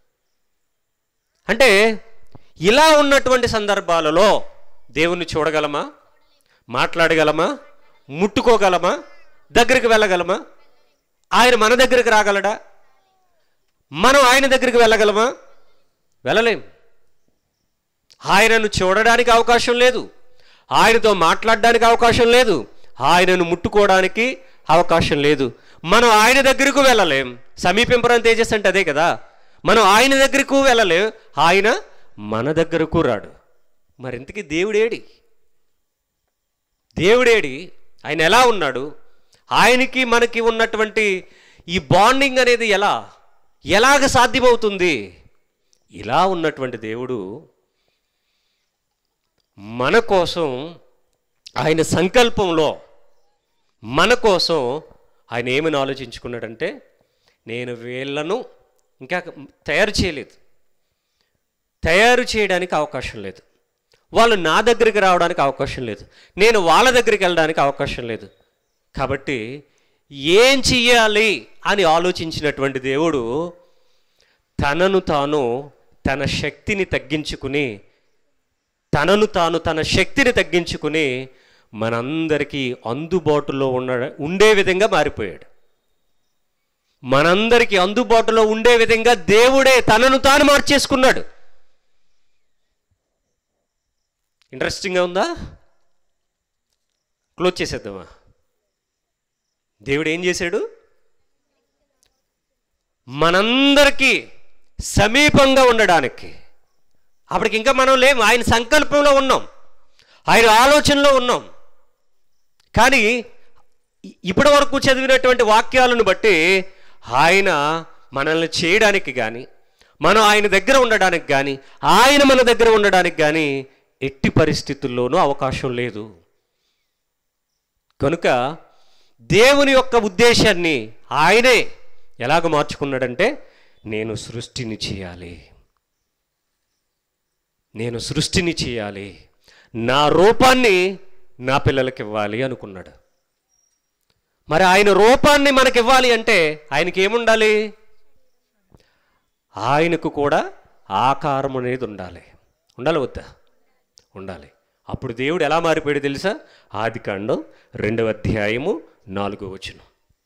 అంటే ఇలా ఉన్నటువంటి సందర్భాలలో దేవుణ్ణి చూడగలమా మాట్లాడగలమా ముట్టుకోగలమా దగ్గరికి వెళ్ళగలమా ఆయన మన దగ్గరికి రాగలడా మనం ఆయన దగ్గరికి వెళ్ళగలమా వెళ్ళలేం ఆయనను చూడడానికి అవకాశం లేదు ఆయనతో మాట్లాడడానికి అవకాశం లేదు ఆయనను ముట్టుకోవడానికి అవకాశం లేదు మనం ఆయన దగ్గరకు వెళ్ళలేం సమీపింపరం తేజస్ అంటే అదే కదా మనం ఆయన దగ్గరకు వెళ్ళలేం ఆయన మన దగ్గరకు రాడు మరి ఇంతకీ దేవుడేడి దేవుడేడి ఆయన ఎలా ఉన్నాడు ఆయనకి మనకి ఉన్నటువంటి ఈ బాండింగ్ అనేది ఎలా ఎలాగ సాధ్యమవుతుంది ఇలా ఉన్నటువంటి దేవుడు మన కోసం ఆయన సంకల్పంలో మన కోసం ఆయన ఏమని ఆలోచించుకున్నాడంటే నేను వీళ్ళను ఇంకా తయారు చేయలేదు తయారు చేయడానికి అవకాశం లేదు వాళ్ళు నా దగ్గరికి రావడానికి అవకాశం లేదు నేను వాళ్ళ దగ్గరికి వెళ్ళడానికి అవకాశం లేదు కాబట్టి ఏం చెయ్యాలి అని ఆలోచించినటువంటి దేవుడు తనను తాను తన శక్తిని తగ్గించుకుని తనను తాను తన శక్తిని తగ్గించుకుని మనందరికీ అందుబాటులో ఉన్న ఉండే విధంగా మారిపోయాడు మనందరికీ అందుబాటులో ఉండే విధంగా దేవుడే తనను తాను మార్చేసుకున్నాడు ఇంట్రెస్టింగ్గా ఉందా క్లోజ్ చేసేద్దామా దేవుడు ఏం చేశాడు మనందరికీ సమీపంగా ఉండడానికి అప్పటికి ఇంకా మనం లేము ఆయన సంకల్పంలో ఉన్నాం ఆయన ఆలోచనలో ఉన్నాం కానీ ఇ- ఇప్పటి వరకు చదివినటువంటి వాక్యాలను బట్టి ఆయన మనల్ని చేయడానికి కానీ మనం ఆయన దగ్గర ఉండడానికి కానీ ఆయన మన దగ్గర ఉండడానికి కానీ ఎట్టి పరిస్థితుల్లోనూ అవకాశం లేదు కనుక దేవుని యొక్క ఉద్దేశాన్ని ఆయనే ఎలాగ మార్చుకున్నాడంటే నేను సృష్టిని చేయాలి నేను సృష్టిని చేయాలి నా రూపాన్ని నా పిల్లలకి ఇవ్వాలి అనుకున్నాడు మరి ఆయన రూపాన్ని మనకి ఇవ్వాలి అంటే ఆయనకి ఏముండాలి ఆయనకు కూడా ఆకారం అనేది ఉండాలి ఉండాలి వద్దా ఉండాలి అప్పుడు దేవుడు ఎలా మారిపోయాడు తెలుసా ఆదికాండం రెండవ అధ్యాయము నాలుగో వచనం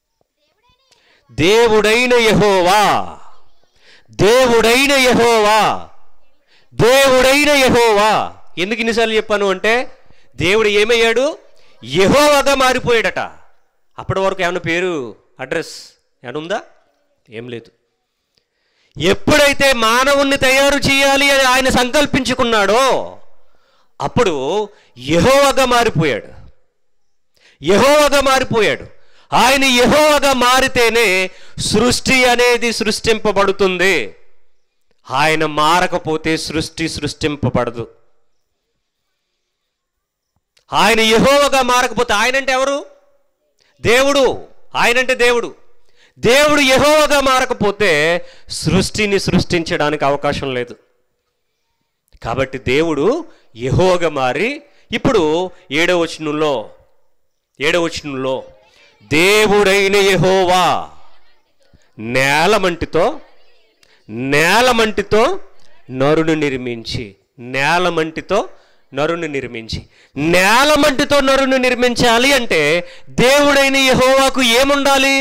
దేవుడైన యహోవా దేవుడైన యహోవా దేవుడైన యహోవా ఎందుకు ఇన్నిసార్లు చెప్పాను అంటే దేవుడు ఏమయ్యాడు యహోవాగా మారిపోయాడట అప్పటి వరకు ఏమైనా పేరు అడ్రస్ ఏమైనా ఉందా ఏం లేదు ఎప్పుడైతే మానవుణ్ణి తయారు చేయాలి అని ఆయన సంకల్పించుకున్నాడో అప్పుడు యహోవగా మారిపోయాడు యహోవగా మారిపోయాడు ఆయన యహోవగా మారితేనే సృష్టి అనేది సృష్టింపబడుతుంది ఆయన మారకపోతే సృష్టి సృష్టింపబడదు ఆయన యహోవగా మారకపోతే ఆయన అంటే ఎవరు దేవుడు ఆయనంటే దేవుడు దేవుడు యహోవగా మారకపోతే సృష్టిని సృష్టించడానికి అవకాశం లేదు కాబట్టి దేవుడు యహోవగా మారి ఇప్పుడు ఏడవ వచనంలో ఏడవ వచనంలో దేవుడైన యహోవా నేలమంటితో నేలమంటితో నరుని నిర్మించి నేలమంటితో నరుని నిర్మించి నేలమంటితో నరుని నిర్మించాలి అంటే దేవుడైన యహోవాకు ఏముండాలి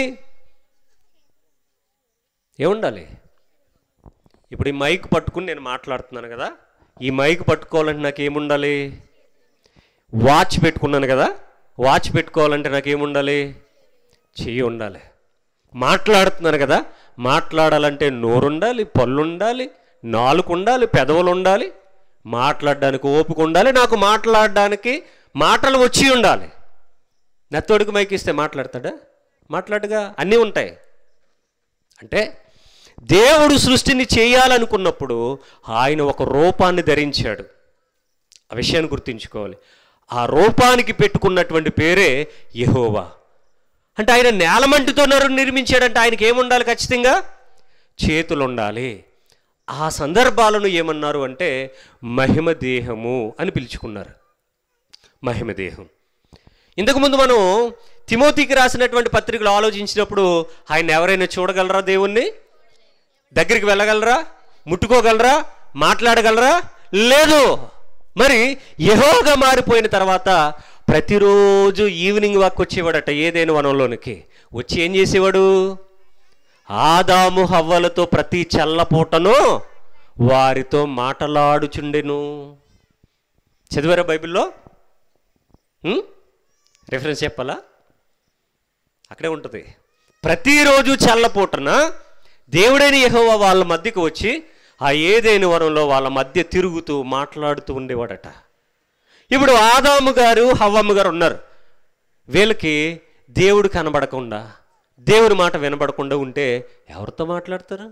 ఏముండాలి ఇప్పుడు ఈ మైక్ పట్టుకుని నేను మాట్లాడుతున్నాను కదా ఈ మైక్ పట్టుకోవాలంటే నాకు ఏముండాలి వాచ్ పెట్టుకున్నాను కదా వాచ్ పెట్టుకోవాలంటే నాకు ఏముండాలి చెయ్యి ఉండాలి మాట్లాడుతున్నాను కదా మాట్లాడాలంటే నోరుండాలి పళ్ళుండాలి నాలుగు ఉండాలి పెదవులు ఉండాలి మాట్లాడడానికి ఓపిక ఉండాలి నాకు మాట్లాడడానికి మాటలు వచ్చి ఉండాలి నెత్తోడికి మైక్ ఇస్తే మాట్లాడతాడా మాట్లాడగా అన్నీ ఉంటాయి అంటే దేవుడు సృష్టిని చేయాలనుకున్నప్పుడు ఆయన ఒక రూపాన్ని ధరించాడు ఆ విషయాన్ని గుర్తుంచుకోవాలి ఆ రూపానికి పెట్టుకున్నటువంటి పేరే యెహోవా అంటే ఆయన నేలమంటితో నరు నిర్మించాడంటే ఆయనకి ఏముండాలి ఖచ్చితంగా చేతులు ఉండాలి ఆ సందర్భాలను ఏమన్నారు అంటే మహిమ దేహము అని పిలుచుకున్నారు మహిమ దేహం ఇంతకుముందు మనం తిమోతికి రాసినటువంటి పత్రికలు ఆలోచించినప్పుడు ఆయన ఎవరైనా చూడగలరా దేవుణ్ణి దగ్గరికి వెళ్ళగలరా ముట్టుకోగలరా మాట్లాడగలరా లేదు మరి యెహోవాగా మారిపోయిన తర్వాత ప్రతిరోజు ఈవినింగ్ వాక్ వచ్చేవాడట ఏదైనా వనంలోనికి వచ్చి ఏం చేసేవాడు ఆదాము హవ్వలతో ప్రతి చల్లపూటను వారితో మాటలాడుచుండెను చదివారా బైబిల్లో ఉం? రిఫరెన్స్ చెప్పాలా అక్కడే ఉంటుంది ప్రతిరోజు చల్లపూటన దేవుడైన యెహోవా వాళ్ళ మధ్యకు వచ్చి ఆ ఏదైన వరంలో వాళ్ళ మధ్య తిరుగుతూ మాట్లాడుతూ ఉండేవాడట ఇప్పుడు ఆదాము గారు హవ్వమ్మ గారు ఉన్నారు వీళ్ళకి దేవుడు కనబడకుండా దేవుడి మాట వినబడకుండా ఉంటే ఎవరితో మాట్లాడతారు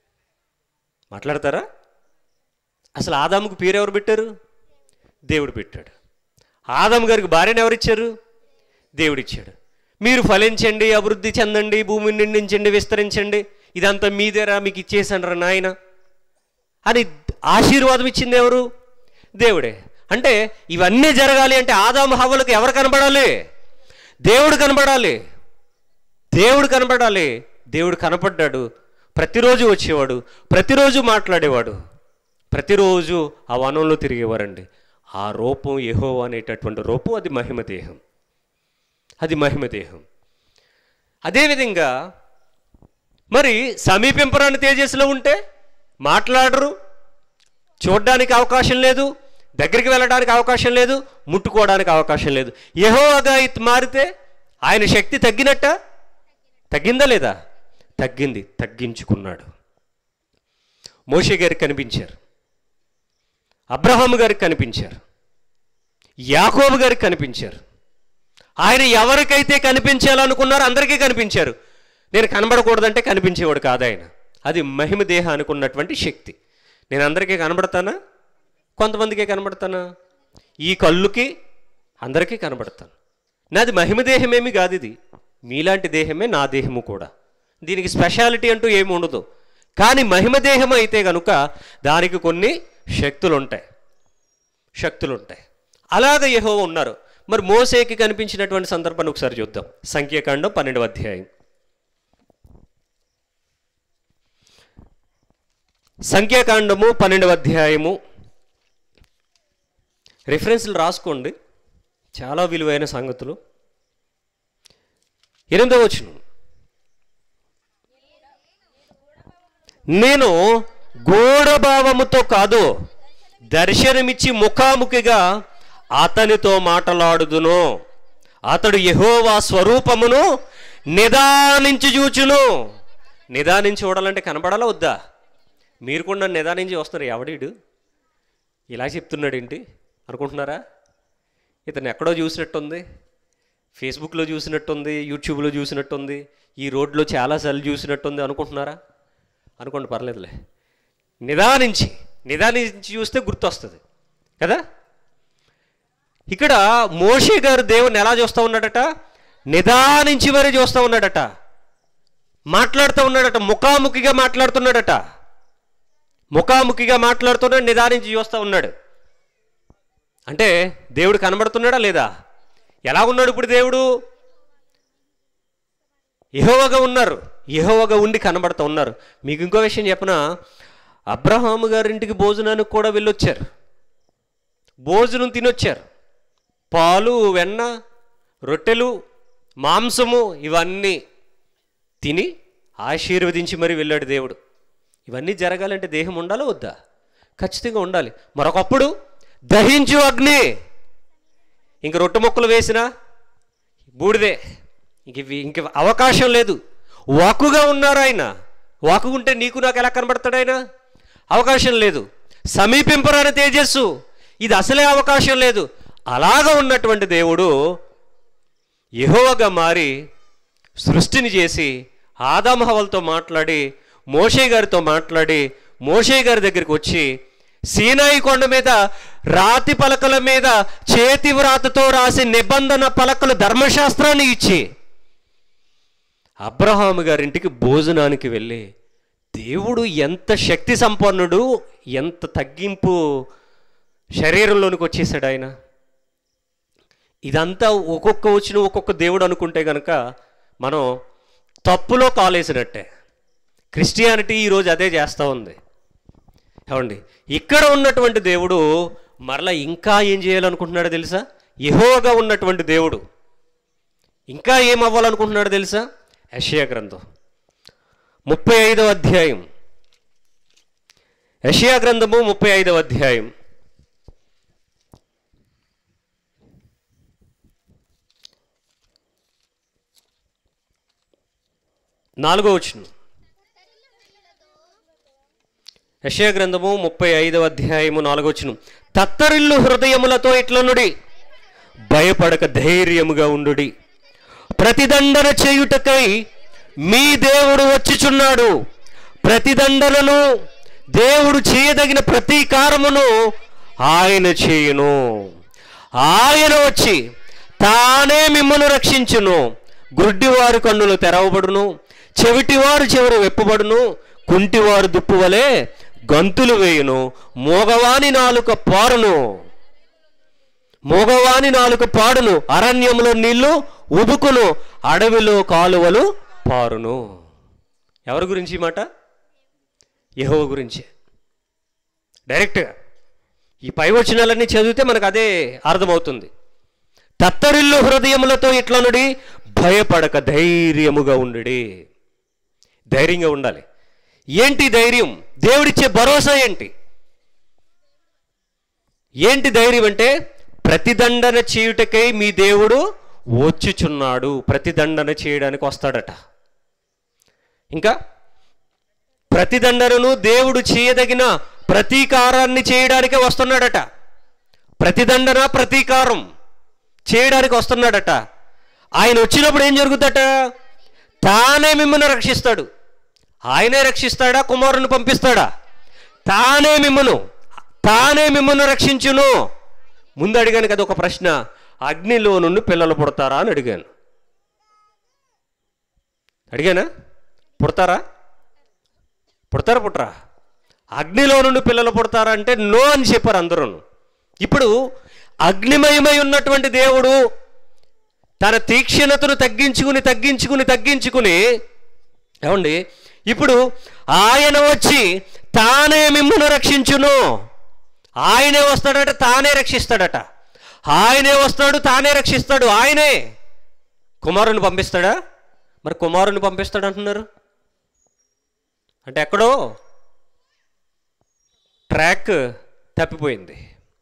మాట్లాడతారా అసలు ఆదాముకు పేరు ఎవరు పెట్టారు దేవుడు పెట్టాడు ఆదాము గారికి భార్యను ఎవరిచ్చారు దేవుడిచ్చాడు మీరు ఫలించండి అభివృద్ధి చెందండి భూమిని నిండించండి విస్తరించండి ఇదంతా మీదేరా మీకు ఇచ్చేసండ్రా నాయన అని ఆశీర్వాదం ఇచ్చింది ఎవరు దేవుడే అంటే ఇవన్నీ జరగాలి అంటే ఆదాము హవ్వలకు ఎవరు కనబడాలి దేవుడు కనబడాలి దేవుడు కనబడాలి దేవుడు కనపడ్డాడు ప్రతిరోజు వచ్చేవాడు ప్రతిరోజు మాట్లాడేవాడు ప్రతిరోజు ఆ వనంలో తిరిగేవారండి ఆ రూపం యెహో అనేటటువంటి రూపం అది మహిమ దేహం అది మహిమ దేహం అదేవిధంగా మరి సమీపింపరాని తేజస్సులో ఉంటే మాట్లాడరు చూడడానికి అవకాశం లేదు దగ్గరికి వెళ్ళడానికి అవకాశం లేదు ముట్టుకోవడానికి అవకాశం లేదు యెహోవాగా ఇది మారితే ఆయన శక్తి తగ్గినట్ట తగ్గిందా లేదా తగ్గింది తగ్గించుకున్నాడు మోషే గారికి కనిపించారు అబ్రహాం గారికి కనిపించారు యాకోబు గారికి కనిపించారు ఆయన ఎవరికైతే కనిపించాలనుకున్నారో అందరికీ కనిపించారు నేను కనబడకూడదంటే కనిపించేవాడు కాదు ఆయన అది మహిమ దేహానికి ఉన్నటువంటి శక్తి నేను అందరికీ కనబడతానా కొంతమందికే కనబడతానా ఈ కళ్ళుకి అందరికీ కనబడతాను నాది మహిమ దేహమేమి కాదు ఇది మీలాంటి దేహమే నా దేహము కూడా దీనికి స్పెషాలిటీ అంటూ ఏమి ఉండదు కానీ మహిమ దేహం అయితే కనుక దానికి కొన్ని శక్తులు ఉంటాయి శక్తులు ఉంటాయి అలాగ యెహోవ ఉన్నారు మరి మోసేకి కనిపించినటువంటి సందర్భాన్ని ఒకసారి చూద్దాం సంఖ్యాకాండం పన్నెండవ అధ్యాయం సంఖ్యాకాండము పన్నెండవ అధ్యాయము రిఫరెన్స్లు రాసుకోండి చాలా విలువైన సంగతులు ఎనిమిదవ వచనం నేను గూఢభావముతో కాదు దర్శనమిచ్చి ముఖాముఖిగా అతనితో మాట్లాడుదును అతడు యెహోవా స్వరూపమును నిదానించి చూచును నిదానించి చూడాలంటే కనపడాలా వద్దా మీరు కూడా నన్ను నిదానించి వస్తున్నారు ఎవడీడు ఇలా చెప్తున్నాడు ఏంటి అనుకుంటున్నారా ఇతను ఎక్కడో చూసినట్టుంది ఫేస్బుక్లో చూసినట్టుంది యూట్యూబ్లో చూసినట్టుంది ఈ రోడ్లో చాలాసార్లు చూసినట్టుంది అనుకుంటున్నారా అనుకోండి పర్లేదులే నిదానించి నిదానించి చూస్తే గుర్తొస్తుంది కదా ఇక్కడ మోషే గారు దేవుని ఎలా చూస్తూ ఉన్నాడట నిదానించి మరీ చూస్తూ ఉన్నాడట మాట్లాడుతూ ఉన్నాడట ముఖాముఖిగా మాట్లాడుతున్నాడట ముఖాముఖిగా మాట్లాడుతున్నాడు నిదానించి చూస్తూ ఉన్నాడు అంటే దేవుడు కనబడుతున్నాడా లేదా ఎలా ఉన్నాడు ఇప్పుడు దేవుడు యెహోవాగా ఉన్నారు యెహోవాగా ఉండి కనబడుతూ ఉన్నారు మీకు ఇంకో విషయం చెప్పనా అబ్రహాము గారింటికి భోజనానికి కూడా వెళ్ళొచ్చారు భోజనం తినొచ్చారు పాలు వెన్న రొట్టెలు మాంసము ఇవన్నీ తిని ఆశీర్వదించి మరి వెళ్ళాడు దేవుడు ఇవన్నీ జరగాలంటే దేహం ఉండాలా వద్దా ఖచ్చితంగా ఉండాలి మరొకప్పుడు దహించు అగ్ని ఇంక రొట్టె మొక్కలు వేసినా బూడిదే ఇంక ఇవి- ఇంక అవకాశం లేదు వాకుగా ఉన్నారు ఆయన వాకు ఉంటే నీకు నాకు ఎలా కనబడతాడు ఆయన అవకాశం లేదు సమీపింపరాని తేజస్సు ఇది అసలే అవకాశం లేదు అలాగ ఉన్నటువంటి దేవుడు యెహోవాగా మారి సృష్టిని చేసి ఆదామహవలతో మాట్లాడి మోషే గారితో మాట్లాడి మోషే గారి దగ్గరికి వచ్చి సీనాయి కొండ మీద రాతి పలకల మీద చేతి వ్రాతతో రాసి నిబంధన పలకలు ధర్మశాస్త్రాన్ని ఇచ్చి అబ్రహాము గారింటికి భోజనానికి వెళ్ళి దేవుడు ఎంత శక్తి సంపన్నుడు ఎంత తగ్గింపు శరీరంలోనికి వచ్చేసాడు ఆయన ఇదంతా ఒక్కొక్క వచ్చిన ఒక్కొక్క దేవుడు అనుకుంటే కనుక మనం తప్పులో కాలేసినట్టే క్రిస్టియానిటీ ఈరోజు అదే చేస్తూ ఉంది ఏమండి ఇక్కడ ఉన్నటువంటి దేవుడు మరలా ఇంకా ఏం చేయాలనుకుంటున్నాడో తెలుసా యెహోవాగా ఉన్నటువంటి దేవుడు ఇంకా ఏం అవ్వాలనుకుంటున్నాడో తెలుసా యషయా గ్రంథం ముప్పై ఐదవ అధ్యాయం యషయా గ్రంథము ముప్పై ఐదవ అధ్యాయం నాలుగో వచనం యషయా గ్రంథము ముప్పై ఐదవ అధ్యాయము నాలుగో వచనం తత్తరిల్లు హృదయములతో ఇట్లనుడి భయపడక ధైర్యముగా ఉండుడి ప్రతిదండన చేయుటకై మీ దేవుడు వచ్చిచున్నాడు ప్రతిదండనను దేవుడు చేయదగిన ప్రతీకారమును ఆయన చేయును ఆయన వచ్చి తానే మిమ్మల్ని రక్షించును గుడ్డివారు కన్నులు తెరవబడును చెవిటివారు చెవులు వెప్పబడును కుంటివారు దుప్పు వలె గంతులు వేయును మోగవాని నాలుక పారును మోగవాని నాలుక పాడును అరణ్యములో నీళ్లు ఉబుకును అడవిలో కాలువలు పారును ఎవరి గురించి ఈ మాట యెహోవా గురించి డైరెక్ట్గా ఈ పై వచనాలన్నీ చదివితే మనకు అదే అర్థమవుతుంది తత్తరిల్లు హృదయములతో ఇట్లనుడి భయపడక ధైర్యముగా ఉండుడి ధైర్యంగా ఉండాలి ఏంటి ధైర్యం దేవుడిచ్చే భరోసా ఏంటి ఏంటి ధైర్యం అంటే ప్రతిదండన చేయుటకై మీ దేవుడు వచ్చుచున్నాడు ప్రతిదండన చేయడానికి వస్తాడట ఇంకా ప్రతిదండనను దేవుడు చేయదగిన ప్రతీకారాన్ని చేయడానికే వస్తున్నాడట ప్రతిదండన ప్రతీకారం చేయడానికి వస్తున్నాడట ఆయన వచ్చినప్పుడు ఏం జరుగుద్దట తానే మిమ్మల్ని రక్షిస్తాడు ఆయనే రక్షిస్తాడా కుమారుని పంపిస్తాడా తానే మిమ్మను తానే మిమ్మల్ని రక్షించును ముందు అడిగాను కదా ఒక ప్రశ్న అగ్నిలో నుండి పిల్లలు పుడతారా అని అడిగాను అడిగానా పుడతారా పుడతారా పుట్టరా అగ్నిలో నుండి పిల్లలు పుడతారా అంటే నో అని చెప్పారు అందరూ ఇప్పుడు అగ్నిమయమై ఉన్నటువంటి దేవుడు తన తీక్షణతను తగ్గించుకుని తగ్గించుకుని తగ్గించుకుని ఏమండి ఇప్పుడు ఆయన వచ్చి తానే మిమ్మల్ని రక్షించును ఆయనే వస్తాడట తానే రక్షిస్తాడట ఆయనే వస్తాడు తానే రక్షిస్తాడు ఆయనే కుమారుని పంపిస్తాడా మరి కుమారుని పంపిస్తాడు అంటున్నారు అంటే ఎక్కడో ట్రాక్ తప్పిపోయింది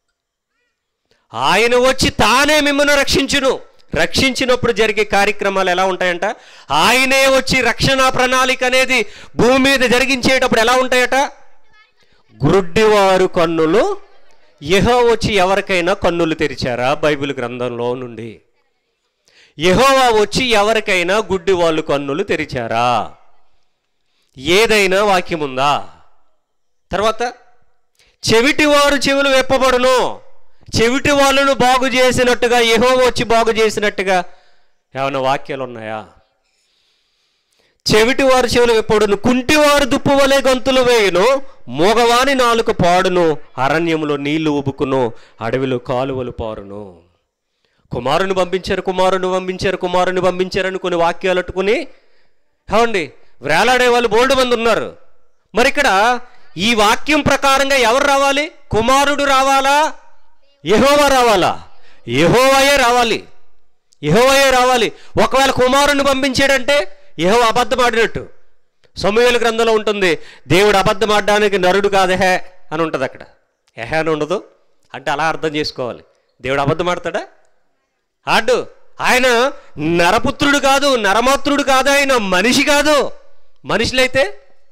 ఆయన వచ్చి తానే మిమ్మల్ని రక్షించును రక్షించినప్పుడు జరిగే కార్యక్రమాలు ఎలా ఉంటాయంట ఆయనే వచ్చి రక్షణ ప్రణాళిక అనేది భూమి మీద జరిగించేటప్పుడు ఎలా ఉంటాయట గురుడ్డివారు కన్నులు యెహో వచ్చి ఎవరికైనా కన్నులు తెరిచారా బైబిల్ గ్రంథంలో నుండి యెహోవా వచ్చి ఎవరికైనా గుడ్డి వాళ్ళు కన్నులు తెరిచారా ఏదైనా వాక్యం ఉందా తర్వాత చెవిటి వారు చెవులు వెప్పబడును చెవిటి వాళ్ళను బాగు చేసినట్టుగా యెహోవా వచ్చి బాగు చేసినట్టుగా ఏమైనా వాక్యాలు ఉన్నాయా చెవిటి వారు చెవులు వెప్పడును కుంటివారు దుప్పు వలె గంతులు వేయును మోగవాని నాలుక పాడును అరణ్యములో నీళ్లు ఉబుకును అడవిలో కాలువలు పారును కుమారుని పంపించారు కుమారుని పంపించారు కుమారుని పంపించారు అని కొన్ని వాక్యాలు అట్టుకుని ఏమండి వేలాడే వాళ్ళు బోల్డ్ మంది ఉన్నారు మరి ఇక్కడ ఈ వాక్యం ప్రకారంగా ఎవరు రావాలి కుమారుడు రావాలా యెహోవా రావాలా యెహోవాయే రావాలి యెహోవాయే రావాలి ఒకవేళ కుమారుని పంపించాడంటే యెహో అబద్ధం ఆడినట్టు సమూహల గ్రంథంలో ఉంటుంది దేవుడు అబద్ధం ఆడడానికి నరుడు కాదహే అని ఉంటుంది అక్కడ ఎహే అని ఉండదు అంటే అలా అర్థం చేసుకోవాలి దేవుడు అబద్ధం ఆడతాడా ఆడు ఆయన నరపుత్రుడు కాదు నరమాత్రుడు కాదు ఆయన మనిషి కాదు మనుషులైతే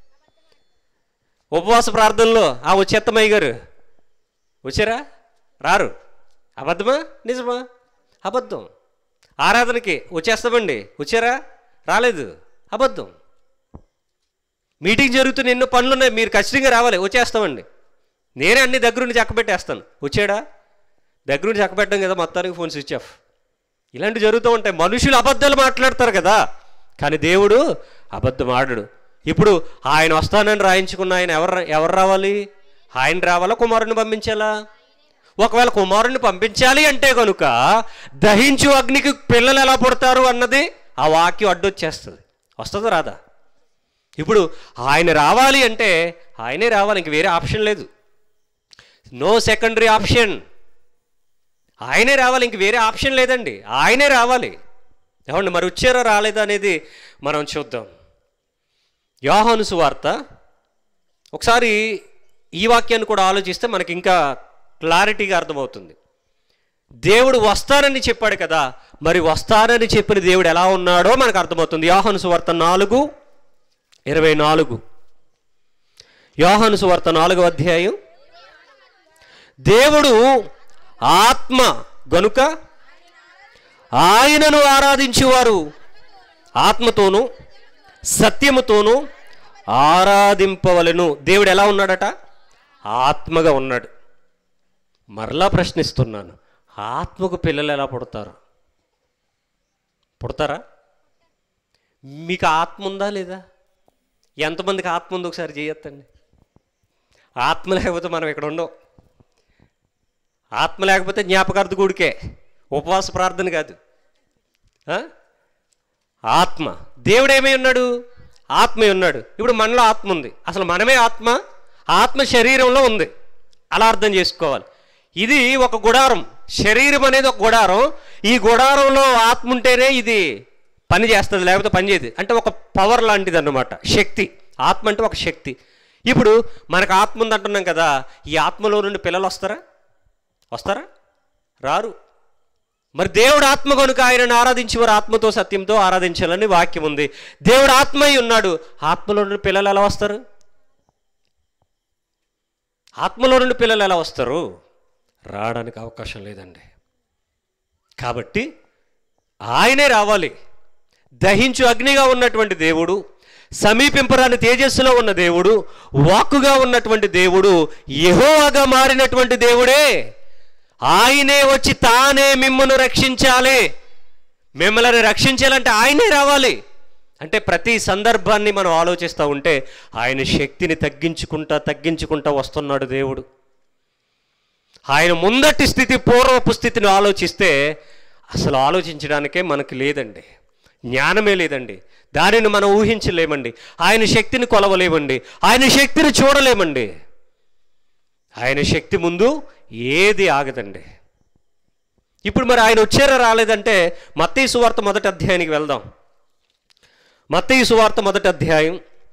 ఉపవాస ప్రార్థనలో ఆ వచ్చేత్తమయ్య గారు వచ్చారా రారు అబద్ధమా నిజమా అబద్ధం ఆరాధనకి వచ్చేస్తామండి వచ్చారా రాలేదు అబద్ధం మీటింగ్ జరుగుతున్న ఎన్నో పనులు ఉన్నాయి మీరు ఖచ్చితంగా రావాలి వచ్చేస్తామండి నేనే అన్ని దగ్గరుండి చక్కబెట్టేస్తాను వచ్చాడా దగ్గరుండి చక్కబెట్టడం కదా మొత్తానికి ఫోన్ స్విచ్ ఆఫ్ ఇలాంటివి జరుగుతూ ఉంటాయి మనుషులు అబద్ధాలు మాట్లాడతారు కదా కానీ దేవుడు అబద్ధం ఆడడు ఇప్పుడు ఆయన వస్తానని రాయించుకున్న ఆయన ఎవరు ఎవరు రావాలి ఆయన రావాలా కుమారుని పంపించాలా ఒకవేళ కుమారుని పంపించాలి అంటే కనుక దహించు అగ్నికి పిల్లలు ఎలా పుడతారు అన్నది ఆ వాక్యం అడ్డొచ్చేస్తుంది వస్తుందా రాదా ఇప్పుడు ఆయన రావాలి అంటే ఆయనే రావాలి ఇంక వేరే ఆప్షన్ లేదు నో సెకండరీ ఆప్షన్ ఆయనే రావాలి ఇంక వేరే ఆప్షన్ లేదండి ఆయనే రావాలి ఏమండి మరి వచ్చారో రాలేదా అనేది మనం చూద్దాం యోహాను సువార్త ఒకసారి ఈ వాక్యాన్ని కూడా ఆలోచిస్తే మనకి ఇంకా క్లారిటీగా అర్థమవుతుంది దేవుడు వస్తానని చెప్పాడు కదా మరి వస్తానని చెప్పిన దేవుడు ఎలా ఉన్నాడో మనకు అర్థమవుతుంది యోహాను సువార్త నాలుగు ఇరవై నాలుగు యోహాను సువార్త నాలుగో అధ్యాయం దేవుడు ఆత్మ గనుక ఆయనను ఆరాధించేవారు ఆత్మతోనూ సత్యముతోనూ ఆరాధింపవలను దేవుడు ఎలా ఉన్నాడట ఆత్మగా ఉన్నాడు మరలా ప్రశ్నిస్తున్నాను ఆత్మకు పిల్లలు ఎలా పుడతారు పుడతారా మీకు ఆత్మ ఉందా లేదా ఎంతమందికి ఆత్మ ఉందో ఒకసారి చేయొద్దండి ఆత్మ లేకపోతే మనం ఇక్కడ ఉండం ఆత్మ లేకపోతే జ్ఞాపకార్థ గుడికే ఉపవాస ప్రార్థన కాదు ఆ? ఆత్మ దేవుడు ఏమై ఉన్నాడు ఆత్మే ఉన్నాడు ఇప్పుడు మనలో ఆత్మ ఉంది అసలు మనమే ఆత్మ ఆత్మ శరీరంలో ఉంది అలా అర్థం చేసుకోవాలి ఇది ఒక గుడారం శరీరం అనేది ఒక గుడారం ఈ గుడారంలో ఆత్మ ఉంటేనే ఇది పని చేస్తుంది లేకపోతే పని చేయదు అంటే ఒక పవర్ లాంటిది అన్నమాట శక్తి ఆత్మ అంటే ఒక శక్తి ఇప్పుడు మనకు ఆత్మ ఉంది అంటున్నాం కదా ఈ ఆత్మలో నుండి పిల్లలు వస్తారా వస్తారా రారు మరి దేవుడు ఆత్మ కనుక ఆయనను ఆరాధించి వారు ఆత్మతో సత్యంతో ఆరాధించాలని వాక్యం ఉంది దేవుడు ఆత్మ అయి ఉన్నాడు ఆత్మలో నుండి పిల్లలు ఎలా వస్తారు ఆత్మలో నుండి పిల్లలు ఎలా వస్తారు రావడానికి అవకాశం లేదండి కాబట్టి ఆయనే రావాలి దహించు అగ్నిగా ఉన్నటువంటి దేవుడు సమీపింపరాని తేజస్సులో ఉన్న దేవుడు వాక్కుగా ఉన్నటువంటి దేవుడు యెహోవాగా మారినటువంటి దేవుడే ఆయనే వచ్చి తానే మిమ్మల్ని రక్షించాలి మిమ్మల్ని రక్షించాలంటే ఆయనే రావాలి అంటే ప్రతి సందర్భాన్ని మనం ఆలోచిస్తూ ఉంటే ఆయన శక్తిని తగ్గించుకుంటా తగ్గించుకుంటా వస్తున్నాడు దేవుడు ఆయన ముందటి స్థితి పూర్వపు స్థితిని ఆలోచిస్తే అసలు ఆలోచించడానికే మనకి లేదండి జ్ఞానమే లేదండి దానిని మనం ఊహించలేమండి ఆయన శక్తిని కొలవలేమండి ఆయన శక్తిని చూడలేమండి ఆయన శక్తి ముందు ఏది ఆగదండి ఇప్పుడు మరి ఆయన వచ్చారా రాలేదంటే మత్తయి సువార్త మొదటి అధ్యాయానికి వెళ్దాం మత్తయి సువార్త మొదటి అధ్యాయం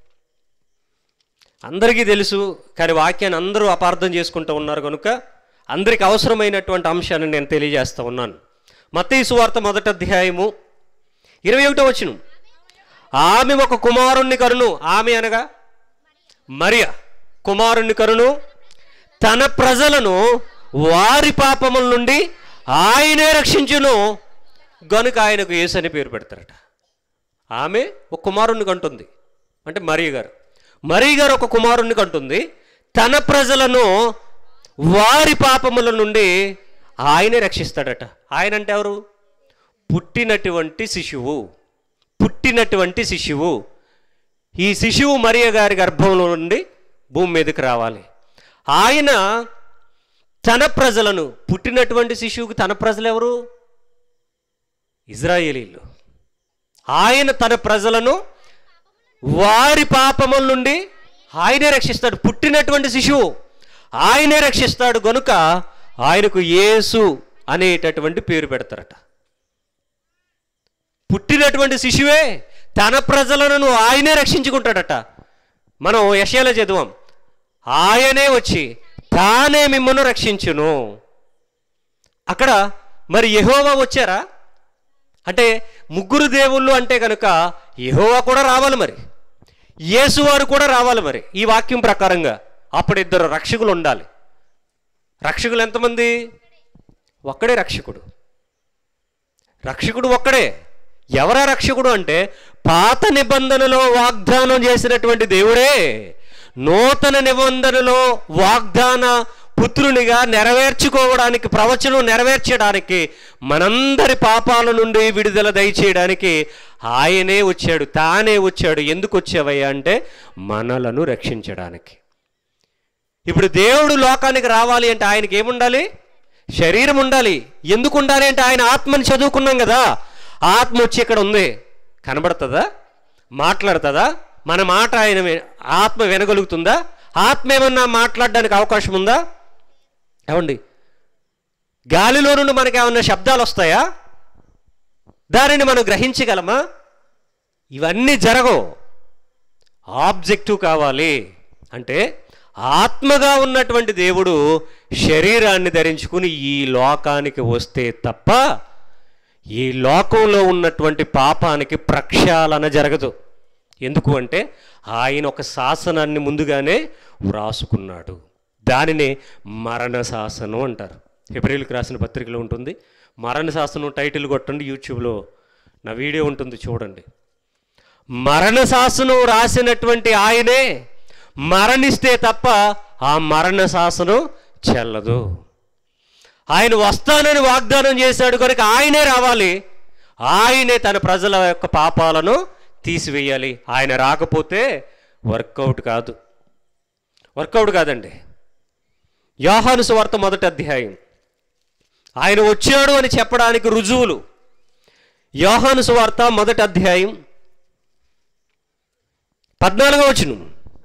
అందరికీ తెలుసు కానీ వాక్యాన్ని అందరూ అపార్థం చేసుకుంటూ ఉన్నారు కనుక అందరికి అవసరమైనటువంటి అంశాన్ని నేను తెలియజేస్తా ఉన్నాను మత్తయి సువార్త మొదటి అధ్యాయము ఇరవై ఒకటో వచ్చును ఆమె ఒక కుమారుణ్ణి కరును ఆమె అనగా మరియ కుమారుణ్ణి కరును తన ప్రజలను వారి పాపముల నుండి ఆయనే రక్షించును గనుక ఆయనకు యేసు అని పేరు పెడతారట ఆమె ఒక కుమారుణ్ణి కంటుంది అంటే మరియ గారు మరియ గారు ఒక కుమారుణ్ణి కంటుంది తన ప్రజలను వారి పాపముల నుండి ఆయనే రక్షిస్తాడట ఆయన అంటే ఎవరు పుట్టినటువంటి శిశువు పుట్టినటువంటి శిశువు ఈ శిశువు మరియ గారి గర్భంలో నుండి భూమి మీదకి రావాలి ఆయన తన ప్రజలను పుట్టినటువంటి శిశువుకి తన ప్రజలు ఎవరు ఇజ్రాయేలీలు ఆయన తన ప్రజలను వారి పాపముల నుండి ఆయనే రక్షిస్తాడు పుట్టినటువంటి శిశువు ఆయనే రక్షిస్తాడు గనుక ఆయనకు యేసు అనేటటువంటి పేరు పెడతారట పుట్టినటువంటి శిశువే తన ప్రజలను ఆయనే రక్షించుకుంటాడట మనం యశయాలో చదివాం ఆయనే వచ్చి తానే మిమ్మల్ని రక్షించును అక్కడ మరి యెహోవా వచ్చారా అంటే ముగ్గురు దేవుళ్ళు అంటే కనుక యెహోవా కూడా రావాలి మరి యేసువారు కూడా రావాలి మరి ఈ వాక్యం ప్రకారంగా అప్పుడు ఇద్దరు రక్షకులు ఉండాలి రక్షకులు ఎంతమంది ఒక్కడే రక్షకుడు రక్షకుడు ఒక్కడే ఎవరా రక్షకుడు అంటే పాత నిబంధనలో వాగ్దానం చేసినటువంటి దేవుడే నూతన నిబంధనలో వాగ్దాన పుత్రునిగా నెరవేర్చుకోవడానికి ప్రవచనం నెరవేర్చడానికి మనందరి పాపాల నుండి విడుదల దయచేయడానికి ఆయనే వచ్చాడు తానే వచ్చాడు ఎందుకు వచ్చావయ్యా అంటే మనలను రక్షించడానికి ఇప్పుడు దేవుడు లోకానికి రావాలి అంటే ఆయనకి ఏముండాలి శరీరం ఉండాలి ఎందుకు ఉండాలి అంటే ఆయన ఆత్మని చదువుకున్నాం కదా ఆత్మ వచ్చి ఇక్కడ ఉంది కనబడుతుందా మాట్లాడుతుందా మన మాట ఆయన వి- ఆత్మ వినగలుగుతుందా ఆత్మ ఏమన్నా మాట్లాడడానికి అవకాశం ఉందా ఏమండి గాలిలో నుండి మనకి ఏమన్నా శబ్దాలు వస్తాయా దానిని మనం గ్రహించగలమా ఇవన్నీ జరగవు ఆబ్జెక్టివ్ కావాలి అంటే ఆత్మగా ఉన్నటువంటి దేవుడు శరీరాన్ని ధరించుకుని ఈ లోకానికి వస్తే తప్ప ఈ లోకంలో ఉన్నటువంటి పాపానికి ప్రక్షాళన జరగదు ఎందుకు అంటే ఆయన ఒక శాసనాన్ని ముందుగానే వ్రాసుకున్నాడు దానినే మరణ శాసనం అంటారు ఫిబ్రవరికి రాసిన పత్రికలో ఉంటుంది మరణ శాసనం టైటిల్ కొట్టండి యూట్యూబ్లో నా వీడియో ఉంటుంది చూడండి మరణ శాసనం రాసినటువంటి ఆయనే మరణిస్తే తప్ప ఆ మరణ శాసనం చెల్లదు ఆయన వస్తానని వాగ్దానం చేశాడు కనుక ఆయనే రావాలి ఆయనే తన ప్రజల యొక్క పాపాలను తీసివేయాలి ఆయన రాకపోతే వర్కౌట్ కాదు వర్కౌట్ కాదండి యోహాను సువార్త మొదటి అధ్యాయం ఆయన వచ్చాడు అని చెప్పడానికి రుజువులు యోహాను సువార్త మొదటి అధ్యాయం పద్నాలుగో వచనం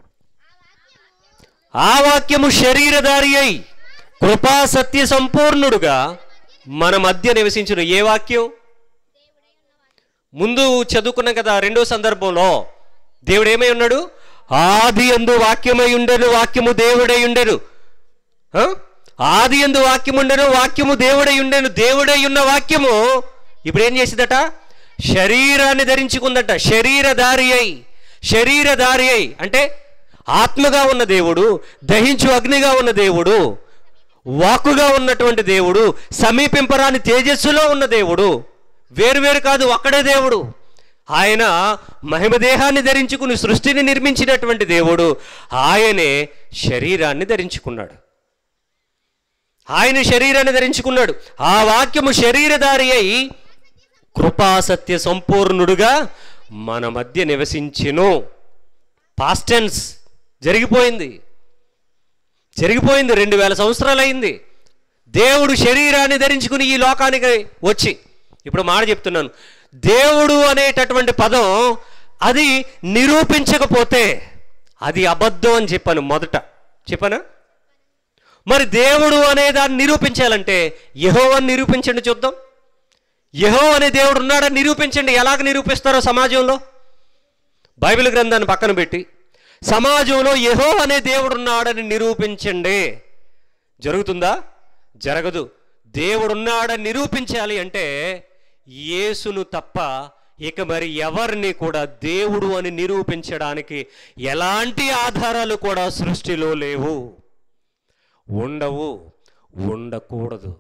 ఆ వాక్యము శరీరధారి అయి కృపా సత్య సంపూర్ణుడుగా మన మధ్య నివసించిన ఏ వాక్యం ముందు చదువుకున్నాం కదా రెండో సందర్భంలో దేవుడు ఏమై ఉన్నాడు ఆది ఎందు వాక్యమై ఉండెను వాక్యము దేవుడై ఉండెను ఆ? ఆది ఎందు వాక్యం ఉండెను వాక్యము దేవుడై ఉండెను దేవుడై ఉన్న వాక్యము ఇప్పుడు ఏం చేసిందట శరీరాన్ని ధరించుకుందట శరీరధారి అయి శరీరధారి అయి అంటే ఆత్మగా ఉన్న దేవుడు దహించు అగ్నిగా ఉన్న దేవుడు వాక్కుగా ఉన్నటువంటి దేవుడు సమీపింపరాని తేజస్సులో ఉన్న దేవుడు వేరువేరు కాదు ఒక్కడే దేవుడు ఆయన మహిమదేహాన్ని ధరించుకుని సృష్టిని నిర్మించినటువంటి దేవుడు ఆయనే శరీరాన్ని ధరించుకున్నాడు ఆయన శరీరాన్ని ధరించుకున్నాడు ఆ వాక్యము శరీరధారి అయి కృపాసత్య సంపూర్ణుడుగా మన మధ్య నివసించెను పాస్టెన్స్ జరిగిపోయింది జరిగిపోయింది రెండు వేల సంవత్సరాలు అయింది దేవుడు శరీరాన్ని ధరించుకుని ఈ లోకానికి వచ్చి ఇప్పుడు మాట చెప్తున్నాను దేవుడు అనేటటువంటి పదం అది నిరూపించకపోతే అది అబద్ధం అని చెప్పాను మొదట చెప్పానా మరి దేవుడు అనే దాన్ని నిరూపించాలంటే యహోవని నిరూపించండి చూద్దాం యహో అనే దేవుడు ఉన్నాడని నిరూపించండి ఎలాగ నిరూపిస్తారో సమాజంలో బైబిల్ గ్రంథాన్ని పక్కన పెట్టి సమాజంలో యహో అనే దేవుడు ఉన్నాడని నిరూపించండి జరుగుతుందా జరగదు దేవుడు ఉన్నాడని నిరూపించాలి అంటే యేసును తప్ప ఇక మరి ఎవరిని కూడా దేవుడు అని నిరూపించడానికి ఎలాంటి ఆధారాలు కూడా సృష్టిలో లేవు ఉండవు ఉండకూడదు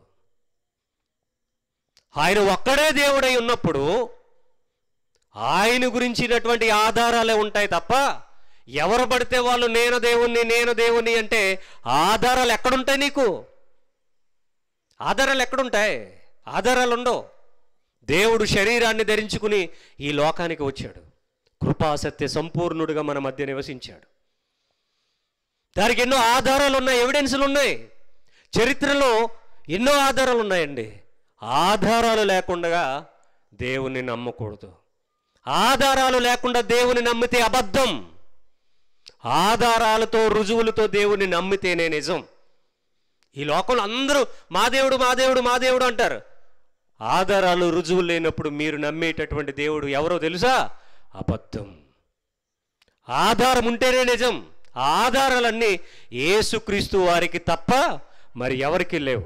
ఆయన ఒక్కడే దేవుడై ఉన్నప్పుడు ఆయన గురించినటువంటి ఆధారాలే ఉంటాయి తప్ప ఎవరు పడితే వాళ్ళు నేను దేవుణ్ణి నేను దేవుణ్ణి అంటే ఆధారాలు ఎక్కడుంటాయి నీకు ఆధారాలు ఎక్కడుంటాయి ఆధారాలు ఉండవు దేవుడు శరీరాన్ని ధరించుకుని ఈ లోకానికి వచ్చాడు కృపాసత్య సంపూర్ణుడిగా మన మధ్య నివసించాడు దానికి ఎన్నో ఆధారాలు ఉన్నాయి ఎవిడెన్స్లు ఉన్నాయి చరిత్రలో ఎన్నో ఆధారాలు ఉన్నాయండి ఆధారాలు లేకుండా దేవుని నమ్మకూడదు ఆధారాలు లేకుండా దేవుని నమ్మితే అబద్ధం ఆధారాలతో రుజువులతో దేవుని నమ్మితేనే నిజం ఈ లోకంలో అందరూ మా దేవుడు మా దేవుడు మా దేవుడు అంటారు ఆధారాలు రుజువులు లేనప్పుడు మీరు నమ్మేటటువంటి దేవుడు ఎవరో తెలుసా అబద్ధం ఆధారం ఉంటేనే నిజం ఆ ఆధారాలన్నీ యేసుక్రీస్తు వారికి తప్ప మరి ఎవరికి లేవు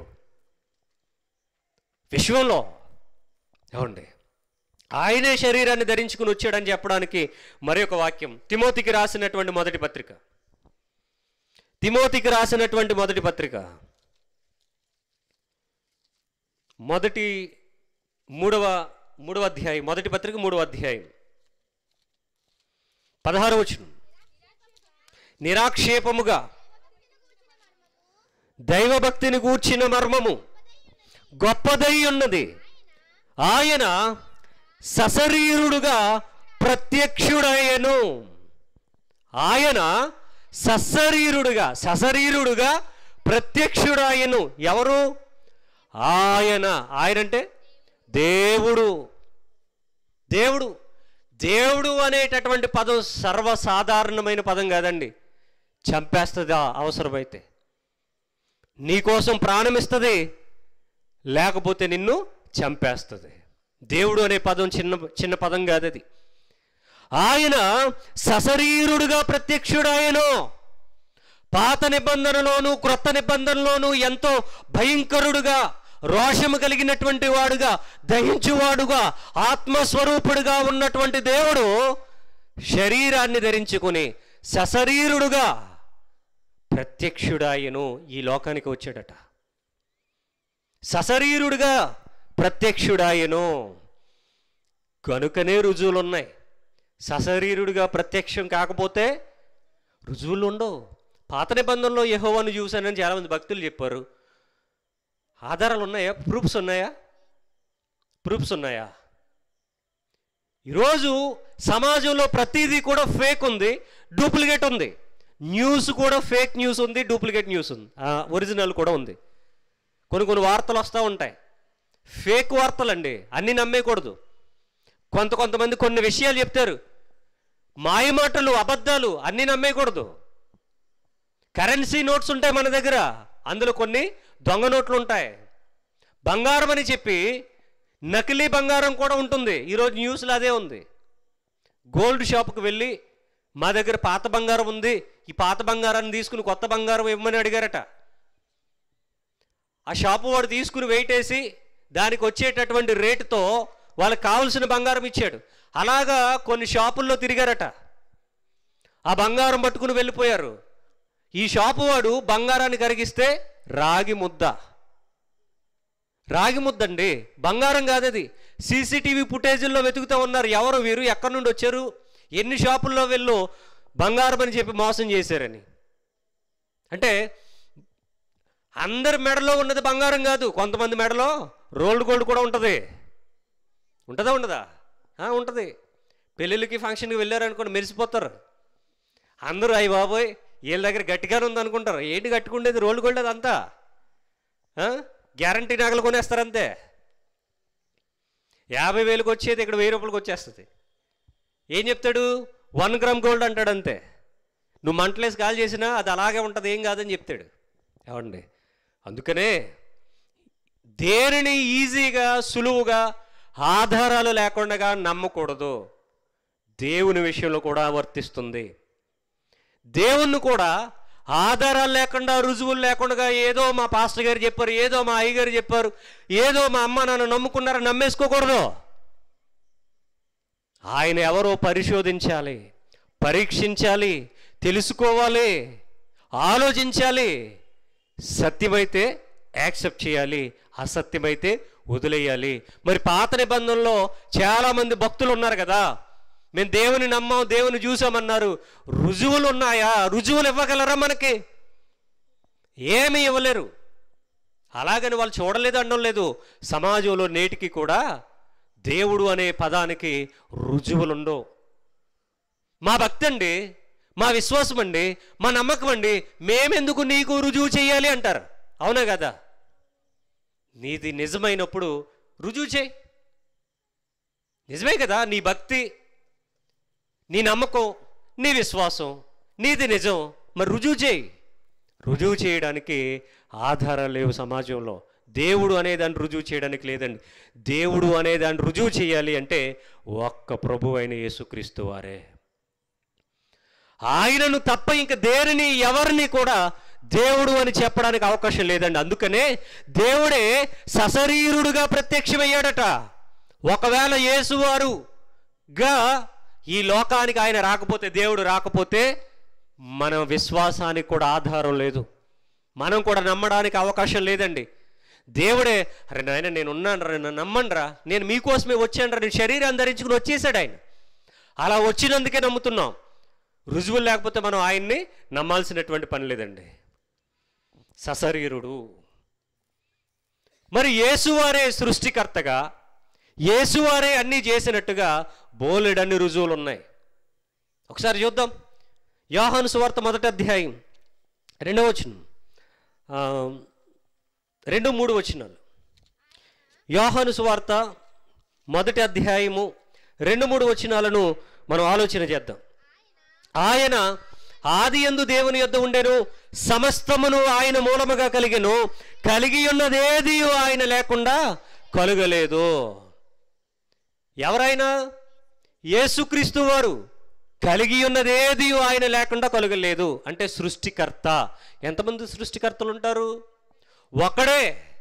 విశ్వంలో ఏమండి ఆయనే శరీరాన్ని ధరించుకుని వచ్చాడని చెప్పడానికి మరి ఒక వాక్యం తిమోతికి రాసినటువంటి మొదటి పత్రిక తిమోతికి రాసినటువంటి మొదటి పత్రిక మొదటి మూడవ మూడవ అధ్యాయం మొదటి పత్రిక మూడవ అధ్యాయం పదహారు వచనం నిరాక్షేపముగా దైవభక్తిని గూర్చిన మర్మము గొప్పదై ఉన్నది ఆయన సశరీరుడుగా ప్రత్యక్షుడయ్యను ఆయన సశరీరుడుగా సశరీరుడుగా ప్రత్యక్షుడాయను ఎవరు ఆయన ఆయన అంటే దేవుడు దేవుడు దేవుడు అనేటటువంటి పదం సర్వసాధారణమైన పదం కాదండి చంపేస్తుంది అవసరమైతే నీకోసం ప్రాణమిస్తుంది లేకపోతే నిన్ను చంపేస్తుంది దేవుడు అనే పదం చిన్న చిన్న పదం కాదు అది ఆయన సశరీరుడుగా ప్రత్యక్షుడాయను పాత నిబంధనలోను క్రొత్త నిబంధనలోను ఎంతో భయంకరుడుగా రోషము కలిగినటువంటి వాడుగా దహించువాడుగా ఆత్మస్వరూపుడుగా ఉన్నటువంటి దేవుడు శరీరాన్ని ధరించుకుని సశరీరుడుగా ప్రత్యక్షుడాయను ఈ లోకానికి వచ్చాడట సశరీరుడుగా ప్రత్యక్షుడాయను కనుకనే రుజువులు ఉన్నాయి సశరీరుడిగా ప్రత్యక్షం కాకపోతే రుజువులు ఉండవు పాత నిబంధనలో యెహోవాను చూశానని చాలామంది భక్తులు చెప్పారు ఆధారాలు ఉన్నాయా ప్రూఫ్స్ ఉన్నాయా ప్రూఫ్స్ ఉన్నాయా ఈరోజు సమాజంలో ప్రతిదీ కూడా ఫేక్ ఉంది డూప్లికేట్ ఉంది న్యూస్ కూడా ఫేక్ న్యూస్ ఉంది డూప్లికేట్ న్యూస్ ఉంది ఒరిజినల్ కూడా ఉంది కొన్ని కొన్ని వార్తలు వస్తూ ఉంటాయి ఫేక్ వార్తలండి అన్నీ నమ్మేయకూడదు కొంత కొంతమంది కొన్ని విషయాలు చెప్తారు మాయమాటలు అబద్ధాలు అన్నీ నమ్మేయకూడదు కరెన్సీ నోట్స్ ఉంటాయి మన దగ్గర అందులో కొన్ని దొంగ నోట్లు ఉంటాయి బంగారం అని చెప్పి నకిలీ బంగారం కూడా ఉంటుంది ఈరోజు న్యూస్లో అదే ఉంది గోల్డ్ షాప్కి వెళ్ళి మా దగ్గర పాత బంగారం ఉంది ఈ పాత బంగారాన్ని తీసుకుని కొత్త బంగారం ఇవ్వమని అడిగారట ఆ షాపు వాడు తీసుకుని వెయిట్ వేసి దానికి వచ్చేటటువంటి రేటుతో వాళ్ళకి కావలసిన బంగారం ఇచ్చాడు అలాగా కొన్ని షాపుల్లో తిరిగారట ఆ బంగారం పట్టుకుని వెళ్ళిపోయారు ఈ షాపు వాడు బంగారాన్ని కరిగిస్తే రాగి ముద్ద రాగి ముద్దండి బంగారం కాదది సీసీటీవీ ఫుటేజీల్లో వెతుకుతూ ఉన్నారు ఎవరు వీరు ఎక్కడి నుండి వచ్చారు ఎన్ని షాపుల్లో వెళ్ళు బంగారం అని చెప్పి మోసం చేశారని అంటే అందరి మెడలో ఉన్నది బంగారం కాదు కొంతమంది మెడలో రోల్డ్ గోల్డ్ కూడా ఉంటుంది ఉంటుందా ఉండదా ఆ, ఉంటుంది పెళ్ళిళ్ళకి ఫంక్షన్కి వెళ్ళారనుకోండి మెరిసిపోతారు అందరూ అయ్యి బాబోయ్ వీళ్ళ దగ్గర గట్టిగానే ఉంది అనుకుంటారు ఏంటి కట్టుకుండేది రోల్డ్ గోల్డ్ అదంతా గ్యారంటీ నగలు కొనేస్తారు అంతే యాభై వేలకు వచ్చేది ఇక్కడ వెయ్యి రూపాయలకు వచ్చేస్తుంది ఏం చెప్తాడు వన్ గ్రామ్ గోల్డ్ అంటాడు అంతే నువ్వు మంటలేసి కాల్ చేసినా అది అలాగే ఉంటుంది ఏం కాదని చెప్తాడు ఏమండి అందుకనే దేనిని ఈజీగా సులువుగా ఆధారాలు లేకుండా నమ్మకూడదు దేవుని విషయంలో కూడా వర్తిస్తుంది దేవుణ్ణి కూడా ఆధారాలు లేకుండా రుజువులు లేకుండా ఏదో మా పాస్టర్ గారు చెప్పారు ఏదో మా అయ్యగారు చెప్పారు ఏదో మా అమ్మ నాన్న నమ్ముకున్నారు నమ్మేసుకోకూడదు ఆయన ఎవరో పరిశోధించాలి పరీక్షించాలి తెలుసుకోవాలి ఆలోచించాలి సత్యమైతే యాక్సెప్ట్ చేయాలి అసత్యమైతే వదిలేయాలి మరి పాత నిబంధనలో చాలామంది భక్తులు ఉన్నారు కదా మేము దేవుని నమ్మాం దేవుని చూసామన్నారు రుజువులు ఉన్నాయా రుజువులు ఇవ్వగలరా మనకి ఏమీ ఇవ్వలేరు అలాగని వాళ్ళు చూడలేదు అనడం లేదు సమాజంలో నేటికి కూడా దేవుడు అనే పదానికి రుజువులుండవు మా భక్తి అండి మా విశ్వాసం అండి మా నమ్మకం అండి మేమెందుకు నీకు రుజువు చేయాలి అంటారు అవునా కదా నీది నిజమైనప్పుడు రుజువు చేయి నిజమే కదా నీ భక్తి నీ నమ్మకం నీ విశ్వాసం నీది నిజం మరి రుజువు చేయి రుజువు చేయడానికి ఆధారాలు లేవు సమాజంలో దేవుడు అనేదాన్ని రుజువు చేయడానికి లేదండి దేవుడు అనేదాన్ని రుజువు చేయాలి అంటే ఒక్క ప్రభు అయిన యేసుక్రీస్తు వారే ఆయనను తప్ప ఇంక దేనిని ఎవరిని కూడా దేవుడు అని చెప్పడానికి అవకాశం లేదండి అందుకనే దేవుడే సశరీరుడుగా ప్రత్యక్షమయ్యాడట ఒకవేళ యేసువారుగా ఈ లోకానికి ఆయన రాకపోతే దేవుడు రాకపోతే మన విశ్వాసానికి కూడా ఆధారం లేదు మనం కూడా నమ్మడానికి అవకాశం లేదండి దేవుడే అరే నాయన నేను ఉన్నాను రా నన్ను నమ్మండిరా నేను మీకోసమే వచ్చాను రా నేను శరీరం ధరించుకుని వచ్చేసాడు ఆయన అలా వచ్చినందుకే నమ్ముతున్నాం రుజువులు లేకపోతే మనం ఆయన్ని నమ్మాల్సినటువంటి పని లేదండి సశరీరుడు మరి యేసువారే సృష్టికర్తగా యేసువారే అన్నీ చేసినట్టుగా బోలెడన్ని రుజువులు ఉన్నాయి ఒకసారి చూద్దాం యోహాను సువార్త మొదటి అధ్యాయం రెండవ వచనం ఆ, రెండు మూడు వచనాలు యోహాను సువార్త మొదటి అధ్యాయము రెండు మూడు వచనాలను మనం ఆలోచన చేద్దాం ఆయన ఆది ఎందు దేవుని యొద్ద ఉండెను సమస్తమును ఆయన మూలముగా కలిగెను కలిగి ఉన్నదేది ఆయన లేకుండా కలుగలేదు ఎవరైనా యేసుక్రీస్తు వారు కలిగి ఉన్నదేది ఆయన లేకుండా కలుగలేదు అంటే సృష్టికర్త ఎంతమంది సృష్టికర్తలు ఉంటారు ఒకడే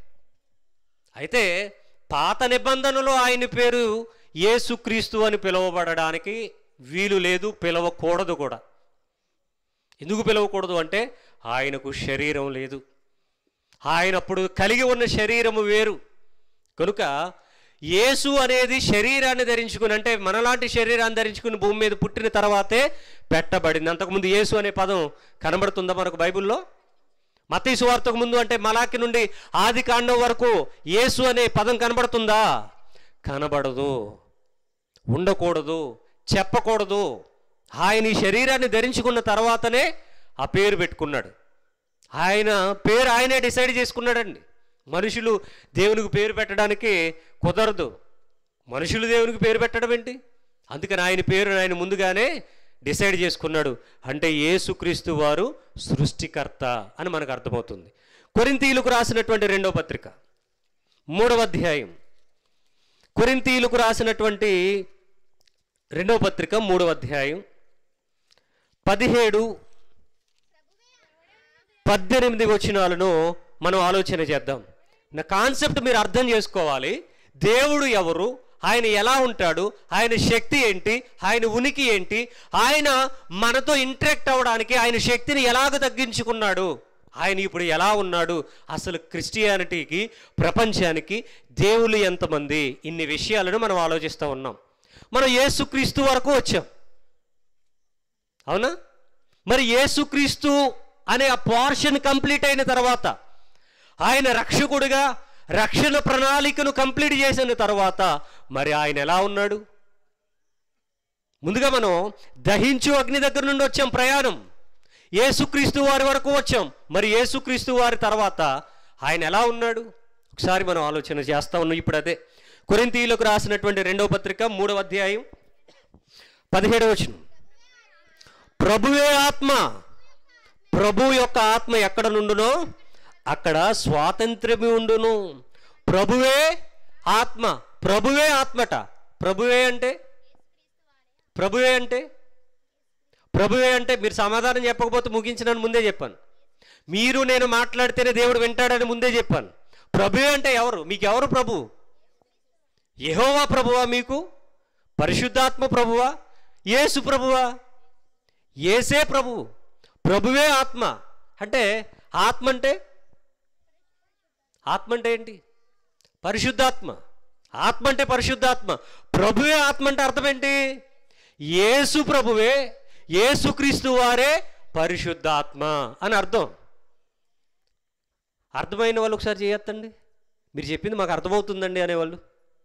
అయితే పాత నిబంధనలో ఆయన పేరు యేసుక్రీస్తు అని పిలువబడడానికి వీలు లేదు పిలవకూడదు కూడా ఎందుకు పిలవకూడదు అంటే ఆయనకు శరీరం లేదు ఆయన అప్పుడు కలిగి ఉన్న శరీరము వేరు కనుక యేసు అనేది శరీరాన్ని ధరించుకుని అంటే మనలాంటి శరీరాన్ని ధరించుకుని భూమి మీద పుట్టిన తర్వాతే పెట్టబడింది అంతకుముందు యేసు అనే పదం కనబడుతుందా మనకు బైబిల్లో మతీ సువార్తకు ముందు అంటే మలాకి నుండి ఆది కాండం వరకు యేసు అనే పదం కనబడుతుందా కనబడదు ఉండకూడదు చెప్పకూడదు ఆయన ఈ శరీరాన్ని ధరించుకున్న తర్వాతనే ఆ పేరు పెట్టుకున్నాడు ఆయన పేరు ఆయనే డిసైడ్ చేసుకున్నాడండి మనుషులు దేవునికి పేరు పెట్టడానికి కుదరదు మనుషులు దేవునికి పేరు పెట్టడం ఏంటి అందుకని ఆయన పేరు ఆయన ముందుగానే డిసైడ్ చేసుకున్నాడు అంటే యేసుక్రీస్తు వారు సృష్టికర్త అని మనకు అర్థమవుతుంది కొరింతీయులకు రాసినటువంటి రెండవ పత్రిక మూడవ అధ్యాయం కొరింతీయులకు రాసినటువంటి రెండవ పత్రిక మూడవ అధ్యాయం పదిహేడు పద్దెనిమిది వచనాలను మనం ఆలోచన చేద్దాం నా కాన్సెప్ట్ మీరు అర్థం చేసుకోవాలి దేవుడు ఎవరు ఆయన ఎలా ఉంటాడు ఆయన శక్తి ఏంటి ఆయన ఉనికి ఏంటి ఆయన మనతో ఇంటరాక్ట్ అవ్వడానికి ఆయన శక్తిని ఎలాగ తగ్గించుకున్నాడు ఆయన ఇప్పుడు ఎలా ఉన్నాడు అసలు క్రిస్టియానిటీకి ప్రపంచానికి దేవుళ్ళు ఎంతమంది ఇన్ని విషయాలను మనం ఆలోచిస్తూ ఉన్నాం మనం యేసుక్రీస్తు వరకు వచ్చాం అవునా మరి యేసుక్రీస్తు అనే ఆ పోర్షన్ కంప్లీట్ అయిన తర్వాత ఆయన రక్షకుడిగా రక్షణ ప్రణాళికను కంప్లీట్ చేసిన తర్వాత మరి ఆయన ఎలా ఉన్నాడు ముందుగా మనం దహించు అగ్ని దగ్గర నుండి వచ్చాం ప్రయాణం యేసుక్రీస్తు వారి వరకు వచ్చాం మరి యేసుక్రీస్తు వారి తర్వాత ఆయన ఎలా ఉన్నాడు ఒకసారి మనం ఆలోచన చేస్తా ఉన్నాం ఇప్పుడు అదే కొరింతీయులకు రాసినటువంటి రెండవ పత్రిక మూడవ అధ్యాయం పదిహేడవ వచనం ప్రభువే ఆత్మ ప్రభు యొక్క ఆత్మ ఎక్కడ నుండునో అక్కడ స్వాతంత్ర్యమి ఉండును ప్రభువే ఆత్మ ప్రభువే ఆత్మట ప్రభువే అంటే ప్రభువే అంటే ప్రభువే అంటే మీరు సమాధానం చెప్పకపోతే ముగించినని ముందే చెప్పాను మీరు నేను మాట్లాడితేనే దేవుడు వింటాడని ముందే చెప్పాను ప్రభువే అంటే ఎవరు మీకు ఎవరు ప్రభు యెహోవా ప్రభువా మీకు పరిశుద్ధాత్మ ప్రభువా యేసు ప్రభువా ఏసే ప్రభువు ప్రభువే ఆత్మ అంటే ఆత్మ అంటే ఆత్మ అంటే ఏంటి పరిశుద్ధాత్మ ఆత్మ అంటే పరిశుద్ధాత్మ ప్రభువే ఆత్మ అంటే అర్థం ఏంటి యేసు ప్రభువే యేసుక్రీస్తు వారే పరిశుద్ధాత్మ అని అర్థం అర్థమైన వాళ్ళు ఒకసారి చేయొద్దండి మీరు చెప్పింది మాకు అర్థమవుతుందండి అనేవాళ్ళు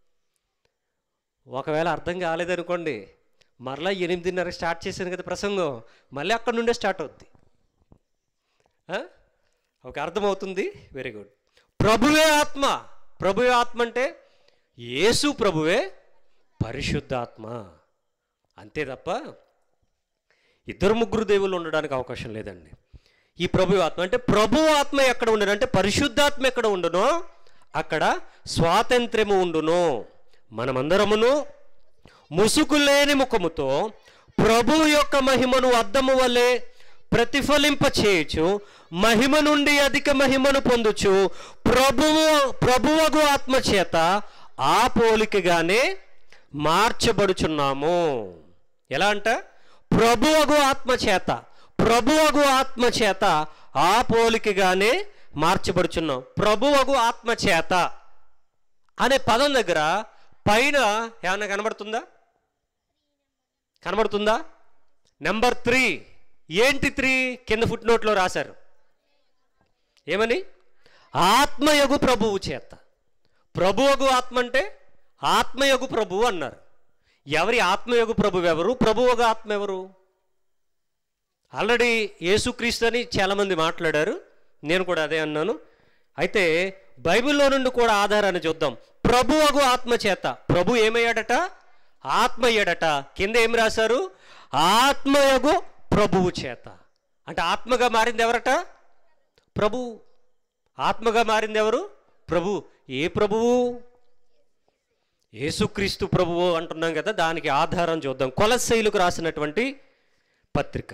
ఒకవేళ అర్థం కాలేదనుకోండి మరలా ఎనిమిదిన్నర స్టార్ట్ చేశాను కదా ప్రసంగం మళ్ళీ అక్కడ నుండే స్టార్ట్ అవుద్ది ఆ? ఒక అర్థమవుతుంది వెరీ గుడ్ ప్రభువే ఆత్మ ప్రభువే ఆత్మ అంటే యేసు ప్రభువే పరిశుద్ధాత్మ అంతే తప్ప ఇద్దరు ముగ్గురు దేవుళ్ళు ఉండడానికి అవకాశం లేదండి ఈ ప్రభు ఆత్మ అంటే ప్రభు ఆత్మ ఎక్కడ ఉండను అంటే పరిశుద్ధాత్మ ఎక్కడ ఉండునో అక్కడ స్వాతంత్ర్యము ఉండును మనమందరమును ముసుగు లేని ముఖముతో ప్రభు యొక్క మహిమను అద్దము వలె ప్రతిఫలింప చేయొచ్చు మహిమ నుండి అధిక మహిమను పొందుచు ప్రభువు ప్రభువగు ఆత్మ చేత ఆ పోలికగానే మార్చబడుచున్నాము ఎలా అంట ప్రభువగు ఆత్మ చేత ప్రభువగు ఆత్మ చేత ఆ పోలికగానే మార్చబడుచున్నాం ప్రభువగు ఆత్మ చేత అనే పదం దగ్గర పైన ఏమన్నా కనబడుతుందా కనబడుతుందా నెంబర్ త్రీ ఏంటి త్రీ కింద ఫుట్ నోట్లో రాశారు ఏమని ఆత్మయగు ప్రభువు చేత ప్రభువగు ఆత్మ అంటే ఆత్మయగు ప్రభువు అన్నారు ఎవరి ఆత్మయగు ప్రభువు ఎవరు ప్రభువగు ఆత్మ ఎవరు ఆల్రెడీ యేసుక్రీస్తు అని చాలామంది మాట్లాడారు నేను కూడా అదే అన్నాను అయితే బైబిల్లో నుండి కూడా ఆధారాన్ని చూద్దాం ప్రభువగు ఆత్మ చేత ప్రభు ఏమయ్యాడట ఆత్మ అయ్యాడట కింద ఏం రాశారు ఆత్మయగు ప్రభువు చేత అంటే ఆత్మగా మారింది ఎవరట ప్రభు ఆత్మగా మారింది ఎవరు ప్రభు ఏ ప్రభువు యేసుక్రీస్తు ప్రభువు అంటున్నాం కదా దానికి ఆధారం చూద్దాం కొలశైలుకు రాసినటువంటి పత్రిక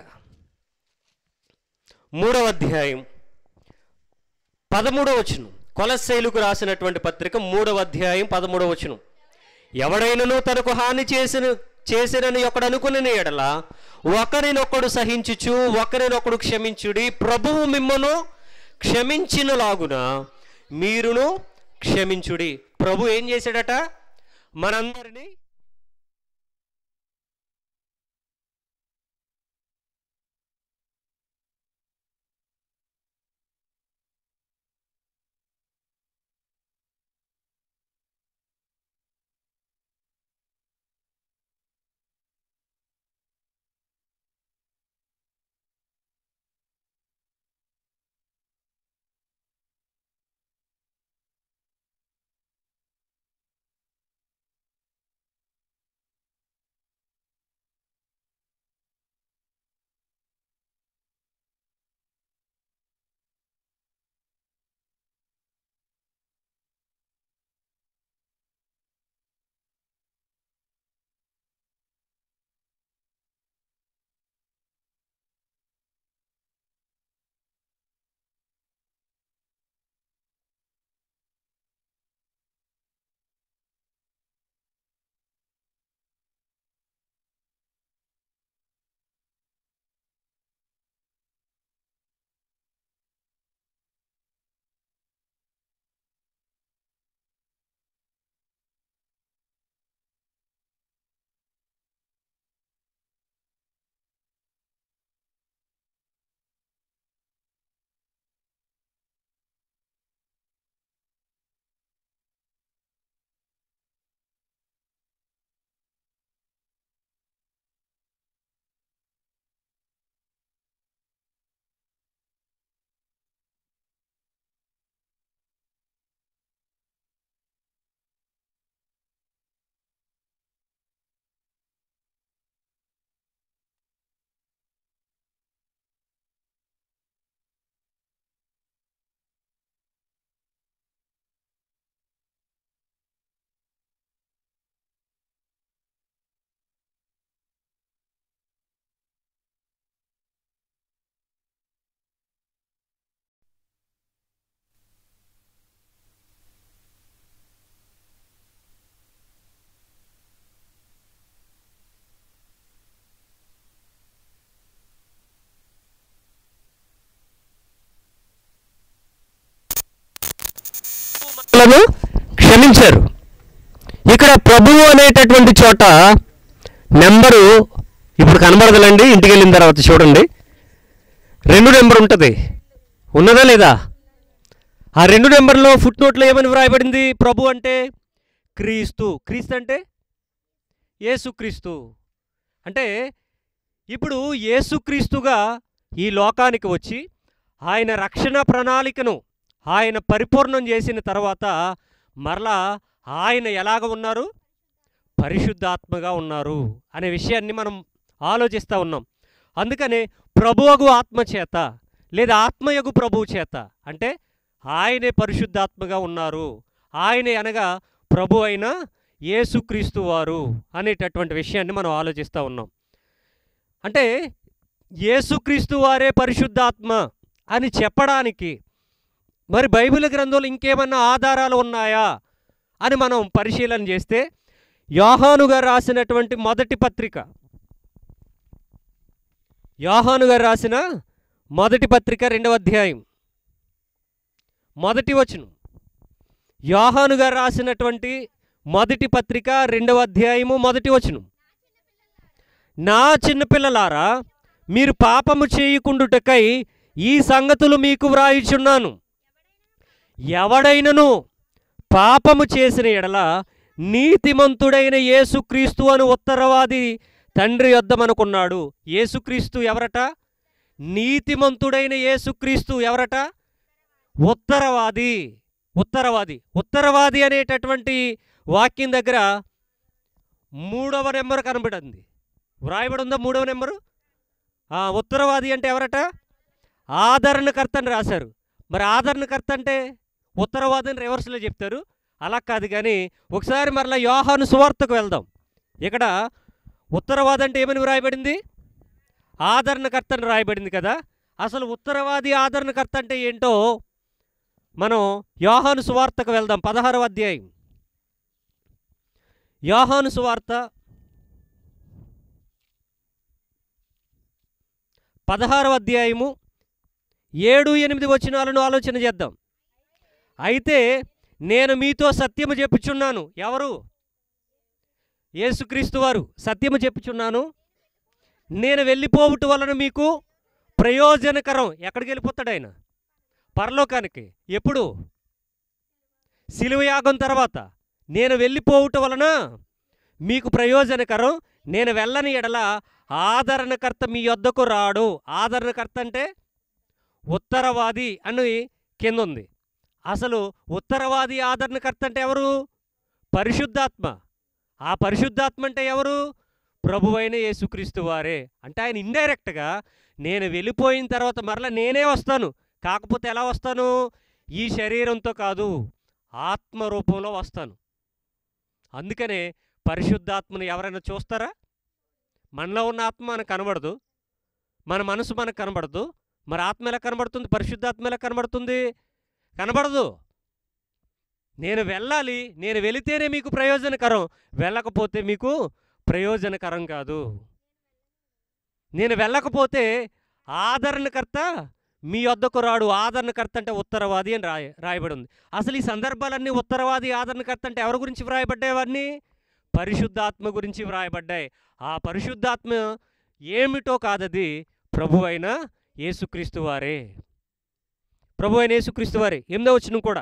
మూడవ అధ్యాయం పదమూడవ వచనం కొలశైలుకు రాసినటువంటి పత్రిక మూడవ అధ్యాయం పదమూడవ వచనం ఎవడైనను తనకు హాని చేసిన చేసినని ఒకడు అనుకుని ఎడల ఒకరినొకడు సహించుచు ఒకరినొకడు క్షమించుడి ప్రభువు మిమ్మను క్షమించినలాగున మీరును క్షమించుడి ప్రభు ఏం చేశాడట మనందరినీ లను క్షమించారు ఇక్కడ ప్రభువు అనేటటువంటి చోట నెంబరు ఇప్పుడు కనబడదులండి ఇంటికి వెళ్ళిన తర్వాత చూడండి రెండు నెంబర్ ఉంటుంది ఉన్నదా లేదా ఆ రెండు నెంబర్లో ఫుట్ నోట్లో ఏమని వ్రాయబడింది ప్రభు అంటే క్రీస్తు క్రీస్తు అంటే యేసుక్రీస్తు అంటే ఇప్పుడు యేసుక్రీస్తుగా ఈ లోకానికి వచ్చి ఆయన రక్షణ ప్రణాళికను ఆయన పరిపూర్ణం చేసిన తర్వాత మరలా ఆయన ఎలాగ ఉన్నారు పరిశుద్ధాత్మగా ఉన్నారు అనే విషయాన్ని మనం ఆలోచిస్తూ ఉన్నాం అందుకనే ప్రభువగు ఆత్మ చేత లేదా ఆత్మయగు ప్రభువు చేత అంటే ఆయనే పరిశుద్ధాత్మగా ఉన్నారు ఆయనే అనగా ప్రభు అయిన యేసుక్రీస్తు వారు అనేటటువంటి విషయాన్ని మనం ఆలోచిస్తూ ఉన్నాం అంటే యేసుక్రీస్తు వారే పరిశుద్ధాత్మ అని చెప్పడానికి మరి బైబిల్ గ్రంథంలో ఇంకేమన్నా ఆధారాలు ఉన్నాయా అని మనం పరిశీలన చేస్తే యోహాను గారు రాసినటువంటి మొదటి పత్రిక యోహాను గారు రాసిన మొదటి పత్రిక రెండవ అధ్యాయం మొదటి వచనం యోహాను గారు రాసినటువంటి మొదటి పత్రిక రెండవ అధ్యాయము మొదటి వచనం నా చిన్నపిల్లలారా మీరు పాపము చేయకుండుటకై ఈ సంగతులు మీకు వ్రాయిచున్నాను ఎవడైనను పాపము చేసిన ఎడల నీతిమంతుడైన యేసుక్రీస్తు అని ఉత్తరవాది తండ్రి యొద్దమనుకున్నాడు యేసుక్రీస్తు ఎవరట నీతిమంతుడైన యేసుక్రీస్తు ఎవరట ఉత్తరవాది ఉత్తరవాది ఉత్తరవాది అనేటటువంటి వాక్యం దగ్గర మూడవ నెంబర్ కనబడింది వ్రాయబడి ఉందా మూడవ నెంబరు ఆ, ఉత్తరవాది అంటే ఎవరట ఆదరణకర్త అని రాశారు మరి ఆదరణకర్త అంటే ఉత్తరవాది అని రివర్స్లో చెప్తారు అలా కాదు కానీ ఒకసారి మరలా యోహాను సువార్తకు వెళ్దాం ఇక్కడ ఉత్తరవాది అంటే ఏమని వ్రాయబడింది ఆదరణకర్త అని రాయబడింది కదా అసలు ఉత్తరవాది ఆదరణకర్త అంటే ఏంటో మనం యోహాను సువార్తకు వెళ్దాం పదహారవ అధ్యాయం యోహాను సువార్త పదహారవ అధ్యాయము ఏడు ఎనిమిది వచనాలను ఆలోచన చేద్దాం అయితే నేను మీతో సత్యము చెప్పుచున్నాను ఎవరు యేసుక్రీస్తు వారు సత్యము చెప్పుచున్నాను నేను వెళ్ళిపోవుట వలన మీకు ప్రయోజనకరం ఎక్కడికి వెళ్ళిపోతాడు ఆయన పరలోకానికి ఎప్పుడు శిలువ యాగం తర్వాత నేను వెళ్ళిపోవుట వలన మీకు ప్రయోజనకరం నేను వెళ్ళని ఎడల ఆదరణకర్త మీ యొద్దకు రాడు ఆదరణకర్త అంటే ఉత్తరవాది అని కింద ఉంది అసలు ఉత్తరవాది ఆదరణకర్త అంటే ఎవరు పరిశుద్ధాత్మ ఆ పరిశుద్ధాత్మ అంటే ఎవరు ప్రభువైన యేసుక్రీస్తు వారే అంటే ఆయన ఇండైరెక్ట్గా నేను వెళ్ళిపోయిన తర్వాత మరలా నేనే వస్తాను కాకపోతే ఎలా వస్తాను ఈ శరీరంతో కాదు ఆత్మ రూపంలో వస్తాను అందుకనే పరిశుద్ధాత్మను ఎవరైనా చూస్తారా మనలో ఉన్న ఆత్మ మనకు కనబడదు మన మనసు మనకు కనబడదు మరి ఆత్మ ఎలా కనబడుతుంది పరిశుద్ధాత్మ ఎలా కనబడుతుంది కనబడదు నేను వెళ్ళాలి నేను వెళితేనే మీకు ప్రయోజనకరం వెళ్ళకపోతే మీకు ప్రయోజనకరం కాదు నేను వెళ్ళకపోతే ఆదరణకర్త మీ వద్దకు రాడు ఆదరణకర్త అంటే ఉత్తరవాది అని రాయ రాయబడి ఉంది అసలు ఈ సందర్భాలన్నీ ఉత్తరవాది ఆదరణకర్త అంటే ఎవరి గురించి వ్రాయబడ్డాయవన్నీ పరిశుద్ధాత్మ గురించి వ్రాయబడ్డాయి ఆ పరిశుద్ధాత్మ ఏమిటో కాదది ప్రభు అయిన యేసుక్రీస్తు వారే ప్రభు అయిన యేసుక్రీస్తు వారే ఎనిమిదో వచ్చిన కూడా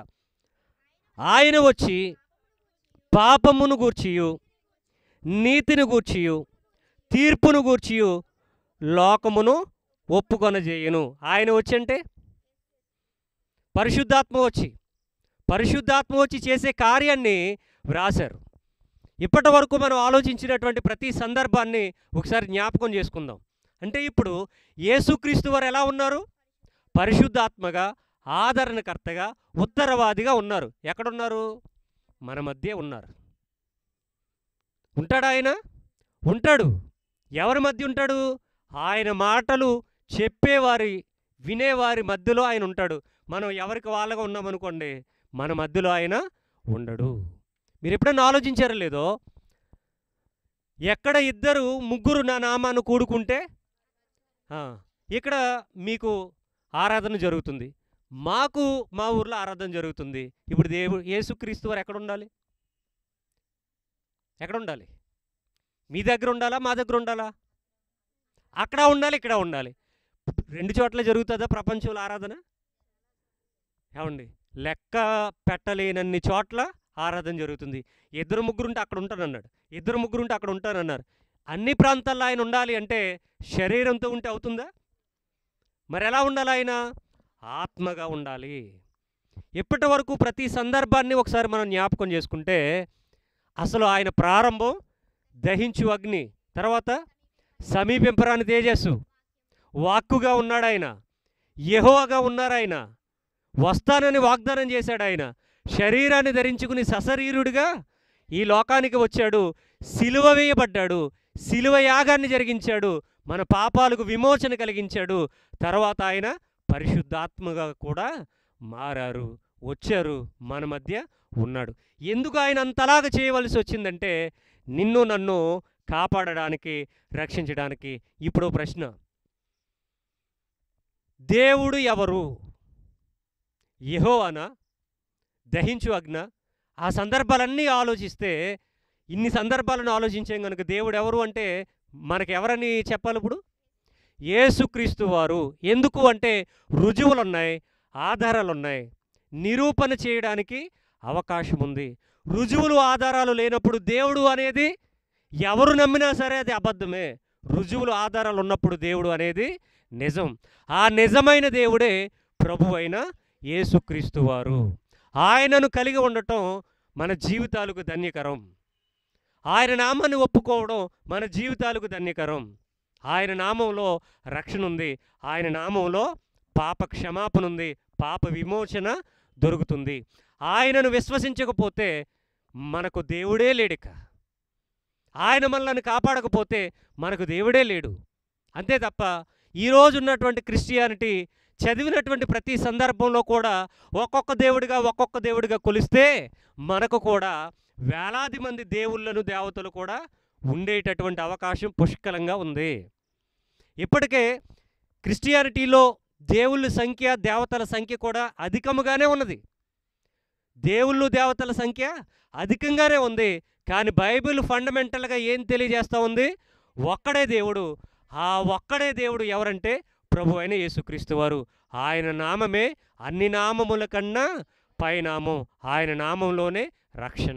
ఆయన వచ్చి పాపమును గూర్చియు నీతిని గూర్చియు తీర్పును గూర్చియు లోకమును ఒప్పుకొనజేయను ఆయన వచ్చి అంటే పరిశుద్ధాత్మ వచ్చి పరిశుద్ధాత్మ వచ్చి చేసే కార్యాన్ని వ్రాశారు ఇప్పటి వరకు మనం ఆలోచించినటువంటి ప్రతి సందర్భాన్ని ఒకసారి జ్ఞాపకం చేసుకుందాం అంటే ఇప్పుడు యేసుక్రీస్తు వారు ఎలా ఉన్నారు పరిశుద్ధాత్మగా ఆదరణకర్తగా ఉత్తరవాదిగా ఉన్నారు ఎక్కడున్నారు మన మధ్య ఉన్నారు ఉంటాడా ఆయన ఉంటాడు ఎవరి మధ్య ఉంటాడు ఆయన మాటలు చెప్పేవారి వినేవారి మధ్యలో ఆయన ఉంటాడు మనం ఎవరికి వాళ్ళగా ఉన్నామనుకోండి మన మధ్యలో ఆయన ఉండడు మీరు ఎప్పుడైనా ఆలోచించారో లేదో ఎక్కడ ఇద్దరు ముగ్గురు నా నామాన్ని కూడుకుంటే ఆ, ఇక్కడ మీకు ఆరాధన జరుగుతుంది మాకు మా ఊర్లో ఆరాధన జరుగుతుంది ఇప్పుడు దేవుడు యేసుక్రీస్తు వారు ఎక్కడ ఉండాలి ఎక్కడ ఉండాలి మీ దగ్గర ఉండాలా మా దగ్గర ఉండాలా అక్కడ ఉండాలి ఇక్కడ ఉండాలి రెండు చోట్ల జరుగుతుందా ప్రపంచంలో ఆరాధన ఏమండి లెక్క పెట్టలేనన్ని చోట్ల ఆరాధన జరుగుతుంది ఇద్దరు ముగ్గురుంటే అక్కడ ఉంటానన్నాడు ఇద్దరు ముగ్గురుంటే అక్కడ ఉంటానన్నారు అన్ని ప్రాంతాల్లో ఆయన ఉండాలి అంటే శరీరంతో ఉంటే అవుతుందా మరి ఎలా ఉండాలి ఆయన ఆత్మగా ఉండాలి ఇప్పటి వరకు ప్రతి సందర్భాన్ని ఒకసారి మనం జ్ఞాపకం చేసుకుంటే అసలు ఆయన ప్రారంభం దహించు అగ్ని తర్వాత సమీపింపరాని తేజస్సు వాక్కుగా ఉన్నాడు ఆయన యెహోవాగా ఉన్నారు ఆయన వస్తానని వాగ్దానం చేశాడు ఆయన శరీరాన్ని ధరించుకుని సశరీరుడిగా ఈ లోకానికి వచ్చాడు సిలువ వేయబడ్డాడు సిలువ యాగాన్ని జరిగించాడు మన పాపాలకు విమోచన కలిగించాడు తర్వాత ఆయన పరిశుద్ధాత్మగా కూడా మారారు వచ్చారు మన మధ్య ఉన్నాడు ఎందుకు ఆయన అంతలాగా చేయవలసి వచ్చిందంటే నిన్ను నన్ను కాపాడడానికి రక్షించడానికి ఇప్పుడు ప్రశ్న దేవుడు ఎవరు యెహోవానా దహించు అగ్న ఆ సందర్భాలన్నీ ఆలోచిస్తే ఇన్ని సందర్భాలను ఆలోచించాం కనుక దేవుడు ఎవరు అంటే మనకు ఎవరని చెప్పాలి ఇప్పుడు యేసుక్రీస్తు వారు ఎందుకు అంటే రుజువులు ఉన్నాయి ఆధారాలు ఉన్నాయి నిరూపణ చేయడానికి అవకాశం ఉంది రుజువులు ఆధారాలు లేనప్పుడు దేవుడు అనేది ఎవరు నమ్మినా సరే అది అబద్ధమే రుజువులు ఆధారాలు ఉన్నప్పుడు దేవుడు అనేది నిజం ఆ నిజమైన దేవుడే ప్రభు అయిన యేసుక్రీస్తు వారు ఆయనను కలిగి ఉండటం మన జీవితాలకు ధన్యకరం ఆయన నామాన్ని ఒప్పుకోవడం మన జీవితాలకు ధన్యకరం ఆయన నామంలో రక్షణ ఉంది ఆయన నామంలో పాప క్షమాపణ ఉంది పాప విమోచన దొరుకుతుంది ఆయనను విశ్వసించకపోతే మనకు దేవుడే లేడిక ఆయన మనల్ని కాపాడకపోతే మనకు దేవుడే లేడు అంతే తప్ప ఈరోజు ఉన్నటువంటి క్రిస్టియానిటీ చదివినటువంటి ప్రతి సందర్భంలో కూడా ఒక్కొక్క దేవుడిగా ఒక్కొక్క దేవుడిగా కొలిస్తే మనకు కూడా వేలాది మంది దేవుళ్ళను దేవతలు కూడా ఉండేటటువంటి అవకాశం పుష్కలంగా ఉంది ఇప్పటికే క్రిస్టియానిటీలో దేవుళ్ళ సంఖ్య దేవతల సంఖ్య కూడా అధికముగానే ఉన్నది దేవుళ్ళు దేవతల సంఖ్య అధికంగానే ఉంది కానీ బైబిల్ ఫండమెంటల్గా ఏం తెలియజేస్తూ ఉంది ఒక్కడే దేవుడు ఆ ఒక్కడే దేవుడు ఎవరంటే ప్రభు అయిన యేసుక్రీస్తు వారు ఆయన నామమే అన్ని నామముల కన్నా పైనామం ఆయన నామంలోనే రక్షణ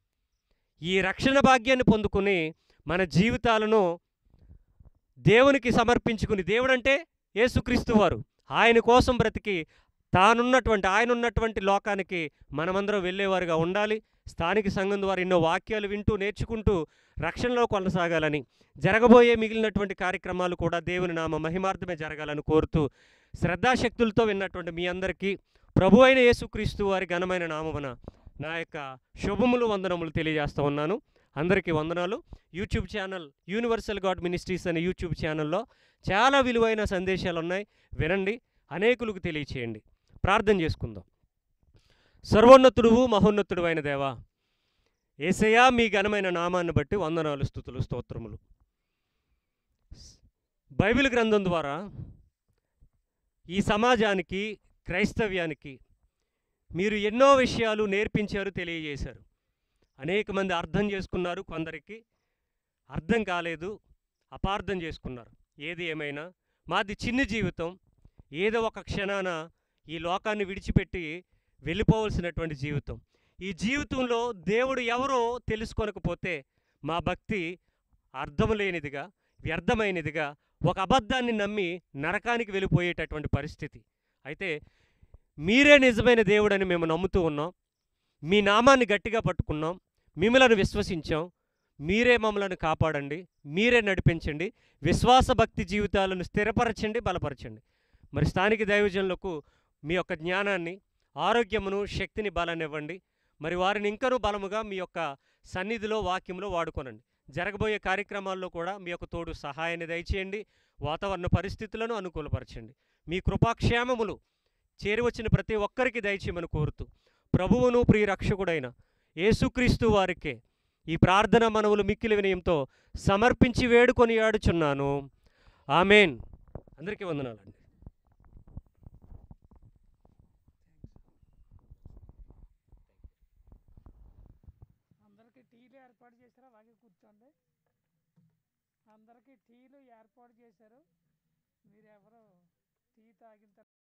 ఈ రక్షణ భాగ్యాన్ని పొందుకుని మన జీవితాలను దేవునికి సమర్పించుకుని దేవుడు అంటే యేసుక్రీస్తు వారు ఆయన కోసం బ్రతికి తానున్నటువంటి ఆయన ఉన్నటువంటి లోకానికి మనమందరం వెళ్ళేవారుగా ఉండాలి స్థానిక సంఘం ద్వారా ఎన్నో వాక్యాలు వింటూ నేర్చుకుంటూ రక్షణలో కొనసాగాలని జరగబోయే మిగిలినటువంటి కార్యక్రమాలు కూడా దేవుని నామ మహిమార్థమే జరగాలని కోరుతూ శ్రద్ధాశక్తులతో విన్నటువంటి మీ అందరికీ ప్రభు అయిన యేసుక్రీస్తు వారి ఘనమైన నామమున నా యొక్క శుభములు వందనములు తెలియజేస్తూ ఉన్నాను అందరికీ వందనాలు YouTube channel Universal God Ministries అనే యూట్యూబ్ ఛానల్లో చాలా విలువైన సందేశాలు ఉన్నాయి వినండి అనేకులకు తెలియచేయండి ప్రార్థన చేసుకుందాం సర్వోన్నతుడు మహోన్నతుడు అయిన దేవా ఏసయ్యా మీ ఘనమైన నామాన్ని బట్టి వందనాలు స్థుతులు స్తోత్రములు బైబిల్ గ్రంథం ద్వారా ఈ సమాజానికి క్రైస్తవ్యానికి మీరు ఎన్నో విషయాలు నేర్పించారు తెలియజేశారు అనేక మంది అర్థం చేసుకున్నారు కొందరికి అర్థం కాలేదు అపార్థం చేసుకున్నారు ఏది ఏమైనా మాది చిన్న జీవితం ఏదో ఒక క్షణాన ఈ లోకాన్ని విడిచిపెట్టి వెళ్ళిపోవలసినటువంటి జీవితం ఈ జీవితంలో దేవుడు ఎవరో తెలుసుకోనకపోతే మా భక్తి అర్థం లేనిదిగా వ్యర్థమైనదిగా ఒక అబద్ధాన్ని నమ్మి నరకానికి వెళ్ళిపోయేటటువంటి పరిస్థితి అయితే మీరే నిజమైన దేవుడని మేము నమ్ముతూ ఉన్నాం మీ నామాన్ని గట్టిగా పట్టుకున్నాం మిమ్మలను విశ్వసించాం మీరే మమ్మలను కాపాడండి మీరే నడిపించండి విశ్వాస భక్తి జీవితాలను స్థిరపరచండి బలపరచండి మరి స్థానిక దైవజనులకు మీ యొక్క జ్ఞానాన్ని ఆరోగ్యమును శక్తిని బలాన్నివ్వండి మరి వారిని ఇంకనూ బలముగా మీ యొక్క సన్నిధిలో వాక్యంలో వాడుకోనండి జరగబోయే కార్యక్రమాల్లో కూడా మీ యొక్క తోడు సహాయాన్ని దయచేయండి వాతావరణ పరిస్థితులను అనుకూలపరచండి మీ కృపాక్షేమములు చేరివచ్చిన ప్రతి ఒక్కరికి దయచేయమని కోరుతూ ప్రభువును ప్రియ రక్షకుడైన యేసుక్రీస్తు వారికే ఈ ప్రార్థన మనవులు మిక్కిలి వినయంతో సమర్పించి వేడుకొని ఆడుచున్నాను ఆమెన్ అందరికీ వందనాలండి అందరికీ టీలు ఏర్పాటు చేశారు అలాగే కూర్చోండి అందరికీ టీలు ఏర్పాటు చేశారు మీరెవరు టీ తాగిన తర్వాత